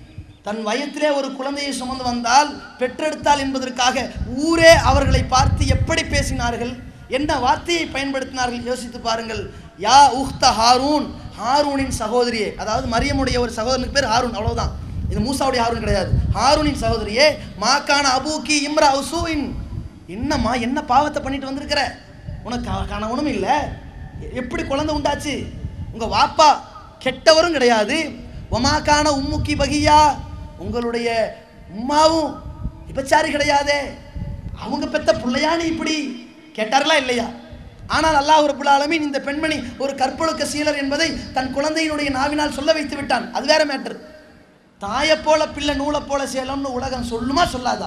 தன் வயத்திலே ஒரு குழந்தையை சுமந்து வந்தால் பெற்றெடுத்தாள் என்பதற்காக ஊரே அவர்களை பார்த்து எப்படி பேசினார்கள் என்ன வார்த்தையை பயன்படுத்தினார்கள் யோசித்து பாருங்கள் யா உஹ்த ஹாரூன் ஹாரூனின் சகோதரியே அதாவது மரியமுடைய ஒரு சகோதரனுக்கு பேர் ஹாரூன் அவ்வளவுதான் இது மூசாவுடைய ஹாரூன் கிடையாது ஹாரூனின் சகோதரியே மாக்கான அபூக்கி இம்ரா உசூவின் என்னம்மா என்ன பாவத்தை பண்ணிட்டு வந்திருக்கிற உனக்கு க- கணவனும் இல்லை எப்படி குழந்தை உண்டாச்சு உங்க வாப்பா கெட்டவரும் கிடையாது ஒமாக்கான உம்முக்கி பகியா உங்களுடைய உம்மாவும் விபச்சாரி கிடையாதே அவங்க பெத்த பிள்ளையா நீ இப்படி கேட்டார்களா இல்லையா ஆனால் அல்லாஹ் ரபுல் ஆலமீன் இந்த பெண்மணி ஒரு கற்பொழுக்க சீலர் என்பதை தன் குழந்தையினுடைய நாவினால் சொல்ல வைத்து விட்டான் அது வேற மேட்டர் தாயைப் போல பிள்ளை நூலைப் போல சேலம்னு உலகம் சொல்லுமா சொல்லாதா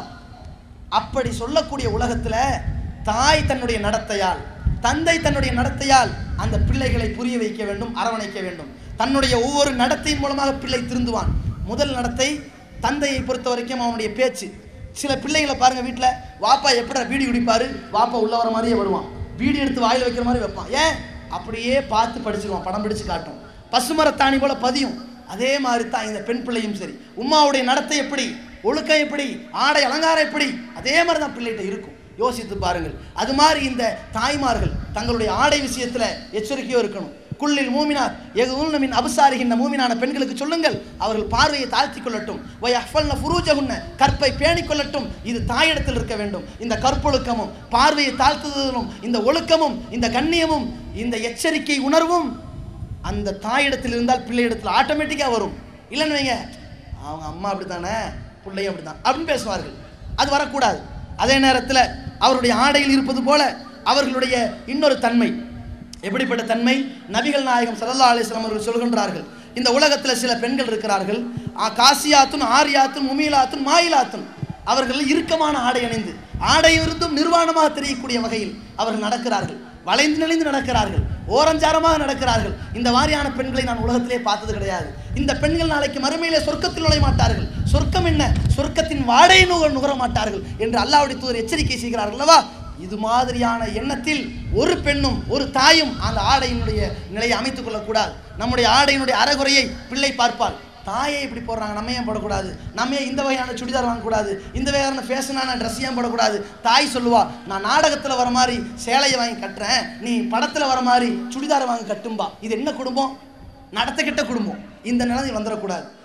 அப்படி சொல்லக்கூடிய உலகத்துல தாய் தன்னுடைய நடத்தையால் தந்தை தன்னுடைய நடத்தையால் அந்த பிள்ளைகளை புரிய வைக்க வேண்டும் அரவணைக்க வேண்டும் தன்னுடைய ஒவ்வொரு நடத்தையின் மூலமாக பிள்ளை திருந்துவான் முதல் நடத்தை தந்தையை பொறுத்த வரைக்கும் அவனுடைய பேச்சு சில பிள்ளைகளை பாருங்க வீட்டில் வாப்பா எப்படா பீடி குடிப்பாரு வாப்பா உள்ள வர மாதிரியே வருவான் பீடி எடுத்து வாயில் வைக்கிற மாதிரி வைப்பான் ஏன் அப்படியே பார்த்து படிச்சிருவான் படம் பிடிச்சு காட்டும் பசுமரத்தாணி போல பதியும் அதே மாதிரி தான் இந்த பெண் பிள்ளையும் சரி உம்மாவுடைய நடத்தை எப்படி ஒழுக்கம் எப்படி ஆடை அலங்காரம் எப்படி அதே மாதிரி தான் பிள்ளைகிட்ட இருக்கும் யோசித்து பாருங்கள் அது மாதிரி இந்த தாய்மார்கள் தங்களுடைய ஆடை விஷயத்துல எச்சரிக்கையோ இருக்கணும் குள்ளில் மூமினார் எகுல்ன மின் அபசாரிகின்ற மூமினான பெண்களுக்கு சொல்லுங்கள் அவர்கள் பார்வையை தாழ்த்தி கொள்ளட்டும் ஒய் அஃபல்ன ஃபுரூஜகுன்ன கற்பை பேணிக் கொள்ளட்டும் இது தாயிடத்தில் இருக்க வேண்டும் இந்த கற்பொழுக்கமும் பார்வையை தாழ்த்துதலும் இந்த ஒழுக்கமும் இந்த கண்ணியமும் இந்த எச்சரிக்கை உணர்வும் அந்த தாயிடத்தில் இருந்தால் பிள்ளையிடத்தில் ஆட்டோமேட்டிக்காக வரும் இல்லைன்னு வைங்க அவங்க அம்மா அப்படி தானே பிள்ளையும் அப்படி தான் அப்படின்னு பேசுவார்கள் அது வரக்கூடாது அதே நேரத்தில் அவருடைய ஆடையில் இருப்பது போல அவர்களுடைய இன்னொரு தன்மை எப்படிப்பட்ட தன்மை நபிகள் நாயகம் ஸல்லல்லாஹு அலைஹி வஸல்லம் அவர்கள் சொல்கின்றார்கள் இந்த உலகத்தில் சில பெண்கள் இருக்கிறார்கள் ஆ, காசியாத்துன் ஆரியாத்துன் முமீலாத்துன் மாயிலாத்துன் அவர்கள் இறுக்கமான ஆடை அணிந்து ஆடையிருந்தும் நிர்வாணமாக தெரியக்கூடிய வகையில் அவர்கள் நடக்கிறார்கள் வளைந்து நெளிந்து நடக்கிறார்கள் ஓரஞ்சாரமாக நடக்கிறார்கள் இந்த மாதிரியான பெண்களை நான் உலகத்திலே பார்த்தது கிடையாது இந்த பெண்கள் நாளைக்கு மறுமையிலே சொர்க்கத்தில் நுழைய மாட்டார்கள் சொர்க்கம் என்ன சொர்க்கத்தின் வாடையை நுக நுகர மாட்டார்கள் என்று அல்லாஹ்வுடைய தூதர் எச்சரிக்கை செய்கிறார்கள் அல்லவா இது மாதிரியான எண்ணத்தில் ஒரு பெண்ணும் ஒரு தாயும் அந்த ஆடையினுடைய நிலையை அமைத்துக் கொள்ளக்கூடாது நம்முடைய ஆடையினுடைய அறகுறையை பிள்ளை பார்ப்பாள் தாயை இப்படி போடுறாங்க நம்ம ஏன் போடக்கூடாது நம்ம ஏன் இந்த வகையான சுடிதார் வாங்கக்கூடாது இந்த வகையான ஃபேஷனான ட்ரெஸ் ஏன் போடக்கூடாது தாய் சொல்லுவா நான் நாடகத்தில் வர மாதிரி சேலையை வாங்கி கட்டுறேன் நீ படத்தில் வர மாதிரி சுடிதார் வாங்கி கட்டும்பா இது என்ன குடும்பம் நடத்தக்கிட்ட குடும்பம் இந்த நிலைமை வந்துடக்கூடாது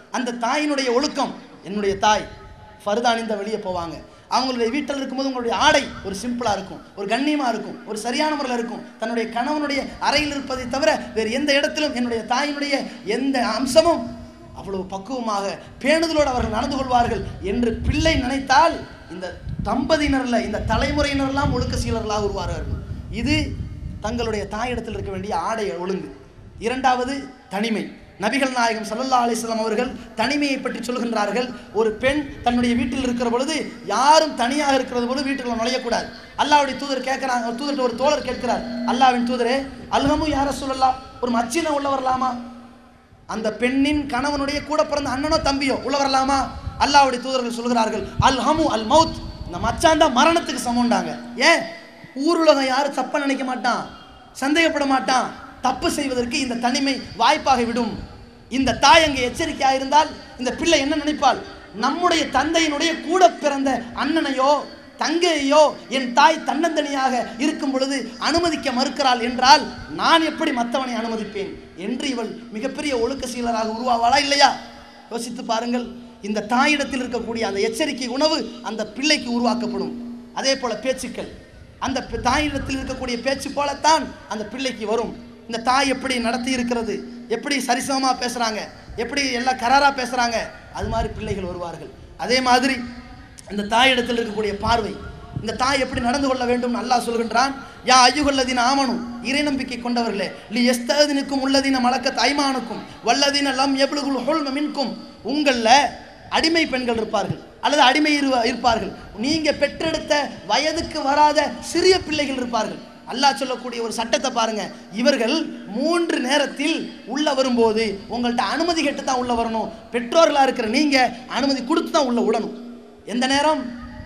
அந்த தாயினுடைய ஒழுக்கம் என்னுடைய தாய் ஃபர்தானிந்த வெளியே போவாங்க அவங்களுடைய வீட்டில் இருக்கும்போது உங்களுடைய ஆடை ஒரு சிம்பிளாக இருக்கும் ஒரு கண்ணியமாக இருக்கும் ஒரு சரியான முறையில் இருக்கும் தன்னுடைய கணவனுடைய அறையில் இருப்பதை தவிர வேறு எந்த இடத்திலும் என்னுடைய தாயினுடைய எந்த அம்சமும் அவ்வளவு பக்குவமாக பேணுதலோடு அவர்கள் நடந்து கொள்வார்கள் என்று பிள்ளை நினைத்தால் இந்த தம்பதியினரில் இந்த தலைமுறையினரெல்லாம் ஒழுக்க சீலர்களாக உருவார்கள் இது தங்களுடைய தாயிடத்தில் இருக்க வேண்டிய ஆடை ஒழுங்கு இரண்டாவது தனிமை நபிகள் நாயகம் ஸல்லல்லாஹு அலைஹி வஸல்லம் அவர்கள் தனிமையை பற்றி சொல்கின்றார்கள் ஒரு பெண் தன்னுடைய வீட்டில் இருக்கிற பொழுது யாரும் தனியாக இருக்கிறது போது வீட்டுக்குள்ள நுழையக்கூடாது அல்லாஹ்வுடைய தூதர் கேட்குறாங்க தூதர்கிட்ட ஒரு தோழர் கேட்கிறார் அல்லாஹ்வின் தூதரே அல்ஹமு யார சொல்லலாம் ஒரு மச்சின உள்ள வரலாமா அந்த பெண்ணின் கணவனுடைய கூட பிறந்த அண்ணனோ தம்பியோ உள்ள வரலாமா அல்லாஹ்வுடைய தூதர்கள் சொல்கிறார்கள் அல் ஹமு அல் மவுத் இந்த மச்சான் தான் மரணத்துக்கு சமம்டாங்க ஏன் ஊருலகம் யாரும் தப்பா நினைக்க மாட்டான் சந்தேகப்பட மாட்டான் தப்பு செய்வதற்கு இந்த தனிமை வாய்ப்பாக விடும் இந்த தாய் அங்கே எச்சரிக்கையாக இருந்தால் இந்த பிள்ளை என்ன நினைப்பாள் நம்முடைய தந்தையினுடைய கூட பிறந்த அண்ணனையோ தங்கையோ என் தாய் தன்னந்தனியாக இருக்கும் பொழுது அனுமதிக்க மறுக்கிறாள் என்றால் நான் எப்படி மற்றவனை அனுமதிப்பேன் என்று இவள் மிகப்பெரிய ஒழுக்க சீலராக உருவாவாளா இல்லையா யோசித்து பாருங்கள் இந்த தாயிடத்தில் இருக்கக்கூடிய அந்த எச்சரிக்கை உணவு அந்த பிள்ளைக்கு உருவாக்கப்படும் அதே போல பேச்சுக்கள் அந்த பி- தாயிடத்தில் இருக்கக்கூடிய பேச்சு போலத்தான் அந்த பிள்ளைக்கு வரும் இந்த தாய் எப்படி நடத்தி இருக்கிறது எப்படி சரிசமமாக பேசுகிறாங்க எப்படி எல்லாம் கராராக பேசுகிறாங்க அது மாதிரி பிள்ளைகள் வருவார்கள் அதே மாதிரி இந்த தாயிடத்தில் இருக்கக்கூடிய பார்வை இந்த தாய் எப்படி நடந்து கொள்ள வேண்டும் அல்லாஹ் சொல்கின்றான் யா ஐயுகல்லதீன ஆமனும் இறை நம்பிக்கை கொண்டவர்களே லி எஸ்ததினுக்கும் உள்ளதீன மலக்க தாய்மானுக்கும் வல்லதீன லம் எப்ளுகுல் ஹுல்ம மின்கும் உங்களில் அடிமை பெண்கள் இருப்பார்கள் அல்லது அடிமை இரு- இருப்பார்கள் நீங்க பெற்றெடுத்த வயதுக்கு வராத சிறிய பிள்ளைகள் இருப்பார்கள் அல்லாஹ் சொல்லக்கூடிய ஒரு சட்டத்தை பாருங்க இவர்கள் மூன்று நேரத்தில் உள்ள வரும்போது உங்கள்ட்ட அனுமதி கேட்டு தான் உள்ள வரணும் பெற்றோர்களா இருக்கிற நீங்க அனுமதி கொடுத்து தான் உள்ள விடணும் எந்த நேரம்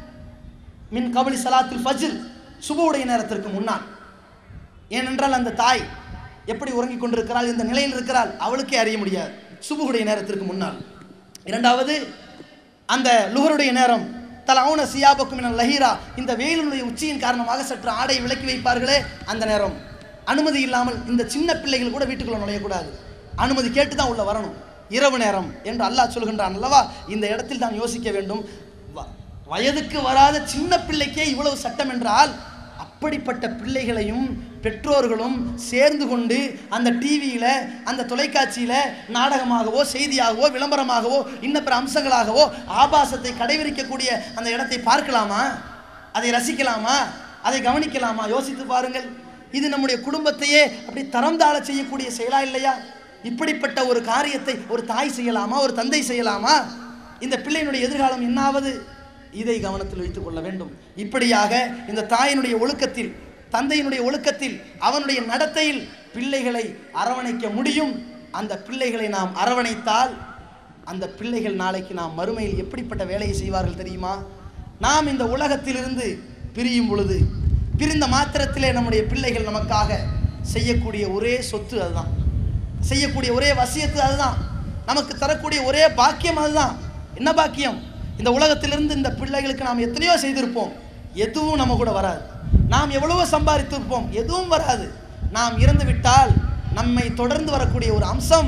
மின் கபலி சலாத்தில் ஃபஜ்ர் சுபுடைய நேரத்திற்கு முன்னால் ஏனென்றால் அந்த தாய் எப்படி உறங்கிக் கொண்டிருக்கிறாள் இந்த நிலையில் இருக்கிறாள் அவளுக்கே அறிய முடியாது சுபுகுடைய நேரத்திற்கு முன்னால் இரண்டாவது அந்த லுகருடைய நேரம் தலவுன சியாபக்கும் என லஹீரா இந்த வெயிலினுடைய உச்சியின் காரணமாக சற்று ஆடை விலக்கி வைப்பார்களே அந்த நேரம் அனுமதி இல்லாமல் இந்த சின்ன பிள்ளைகள் கூட வீட்டுக்குள்ள நுழையக்கூடாது அனுமதி கேட்டு தான் உள்ள வரணும் இரவு நேரம் என்று அல்லாஹ் சொல்கின்றான் அல்லவா இந்த இடத்தில் தான் யோசிக்க வேண்டும் வ- வயதுக்கு வராத சின்ன பிள்ளைக்கே இவ்வளவு சட்டம் என்றால் அப்படிப்பட்ட பிள்ளைகளையும் பெற்றோர்களும் சேர்ந்து கொண்டு அந்த டிவியில் அந்த தொலைக்காட்சியில் நாடகமாகவோ செய்தியாகவோ விளம்பரமாகவோ இன்ன பிற அம்சங்களாகவோ ஆபாசத்தை கடைபிடிக்கக்கூடிய அந்த இடத்தை பார்க்கலாமா அதை ரசிக்கலாமா அதை கவனிக்கலாமா யோசித்து பாருங்கள் இது நம்முடைய குடும்பத்தையே அப்படி தரம் தாழ செய்யக்கூடிய செயலா இல்லையா இப்படிப்பட்ட ஒரு காரியத்தை ஒரு தாய் செய்யலாமா ஒரு தந்தை செய்யலாமா இந்த பிள்ளையினுடைய எதிர்காலம் என்னாவது இதை கவனத்தில் வைத்துக் கொள்ள வேண்டும் இப்படியாக இந்த தாயினுடைய ஒழுக்கத்தில் தந்தையினுடைய ஒழுக்கத்தில் அவனுடைய நடத்தையில் பிள்ளைகளை அரவணைக்க முடியும் அந்த பிள்ளைகளை நாம் அரவணைத்தால் அந்த பிள்ளைகள் நாளைக்கு நாம் மறுமையில் எப்படிப்பட்ட வேலையை செய்வார்கள் தெரியுமா நாம் இந்த உலகத்திலிருந்து பிரியும் பொழுது பிரிந்த மாத்திரத்திலே நம்முடைய பிள்ளைகள் நமக்காக செய்யக்கூடிய ஒரே சொத்து அதுதான் செய்யக்கூடிய ஒரே வசியத்து அதுதான் நமக்கு தரக்கூடிய ஒரே பாக்கியம் அதுதான் என்ன பாக்கியம் இந்த உலகத்திலிருந்து இந்த பிள்ளைகளுக்கு நாம் எத்தனையோ செய்திருப்போம் எதுவும் நம்ம கூட வராது நாம் எவ்வளவோ சம்பாதித்திருப்போம் எதுவும் வராது நாம் இறந்து விட்டால் நம்மை தொடர்ந்து வரக்கூடிய ஒரு அம்சம்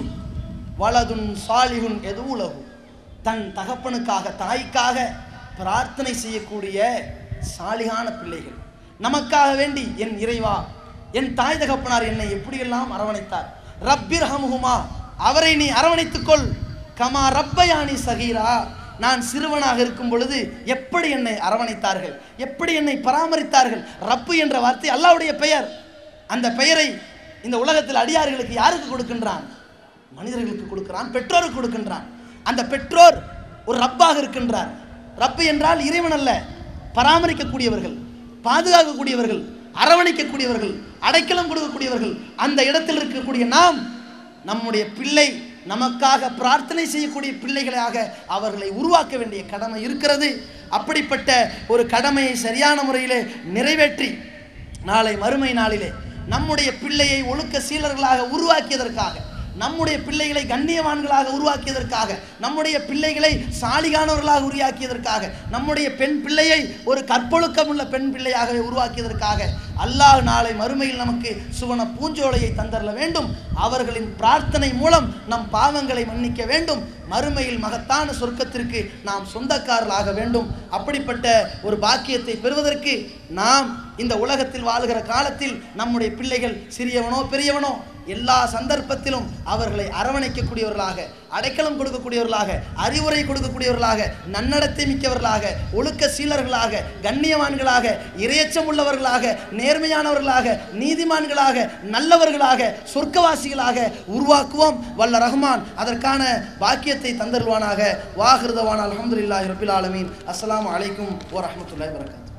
வலதுன் சாலிகுன் எதுவுலகு தன் தகப்பனுக்காக தாய்க்காக பிரார்த்தனை செய்யக்கூடிய சாலிகான பிள்ளைகள் நமக்காக வேண்டி என் இறைவா என் தாய் தகப்பனார் என்னை எப்படியெல்லாம் அரவணைத்தார் ரப்பிர் ஹமுகுமா அவரை நீ அரவணைத்துக் கொள் கமா ரப்பயானி சகீரா நான் சிறுவனாக இருக்கும் பொழுது எப்படி என்னை அரவணைத்தார்கள் எப்படி என்னை பராமரித்தார்கள் ரப்பு என்ற வார்த்தை அல்லாஹ்வுடைய பெயர் அந்த பெயரை இந்த உலகத்தில் அடியார்களுக்கு யாருக்கு கொடுக்கின்றான் மனிதர்களுக்கு கொடுக்கிறான் பெற்றோருக்கு கொடுக்கின்றான் அந்த பெற்றோர் ஒரு ரப்பாக இருக்கின்றார் ரப்பு என்றால் இறைவன் அல்ல பராமரிக்கக்கூடியவர்கள் பாதுகாக்கக்கூடியவர்கள் அரவணைக்கக்கூடியவர்கள் அடைக்கலம் கொடுக்கக்கூடியவர்கள் அந்த இடத்தில் இருக்கக்கூடிய நாம் நம்முடைய பிள்ளை நமக்காக பிரார்த்தனை செய்யக்கூடிய பிள்ளைகளாக அவர்களை உருவாக்க வேண்டிய கடமை இருக்கிறது அப்படிப்பட்ட ஒரு கடமையை சரியான முறையிலே நிறைவேற்றி நாளை மறுமை நாளிலே நம்முடைய பிள்ளையை ஒழுக்க சீலர்களாக உருவாக்கியதற்காக நம்முடைய பிள்ளைகளை கண்ணியவான்களாக உருவாக்கியதற்காக நம்முடைய பிள்ளைகளை சாலிகானவர்களாக உருவாக்கியதற்காக நம்முடைய பெண் பிள்ளையை ஒரு கற்பொழுக்கம் உள்ள பெண் பிள்ளையாக உருவாக்கியதற்காக அல்லாஹ் நாளை மறுமையில் நமக்கு சுவன பூஞ்சோலையை தந்தரல வேண்டும் அவர்களின் பிரார்த்தனை மூலம் நம் பாவங்களை மன்னிக்க வேண்டும் மறுமையில் மகத்தான சொர்க்கத்திற்கு நாம் சொந்தக்காரர்களாக வேண்டும் அப்படிப்பட்ட ஒரு பாக்கியத்தை பெறுவதற்கு நாம் இந்த உலகத்தில் வாழுகிற காலத்தில் நம்முடைய பிள்ளைகள் சிறியவனோ பெரியவனோ எல்லா சந்தர்ப்பத்திலும் அவர்களை அரவணைக்கக்கூடியவர்களாக அடைக்கலம் கொடுக்கக்கூடியவர்களாக அறிவுரை கொடுக்கக்கூடியவர்களாக நன்னடத்தை மிக்கவர்களாக ஒழுக்க சீலர்களாக கண்ணியவான்களாக இரையச்சம் உள்ளவர்களாக நேர்மையானவர்களாக நீதிமான்களாக நல்லவர்களாக சொர்க்கவாசிகளாக உருவாக்குவோம் வல்ல ரஹ்மான் அதற்கான பாக்கியத்தை தந்தருவானாக வாகிருதவான் அலமதுல்லாஹி ரபில் ஆலமீன் அஸ்ஸலாமு அலைக்கும் வரஹ்மத்துல்லாஹி வரகாத்து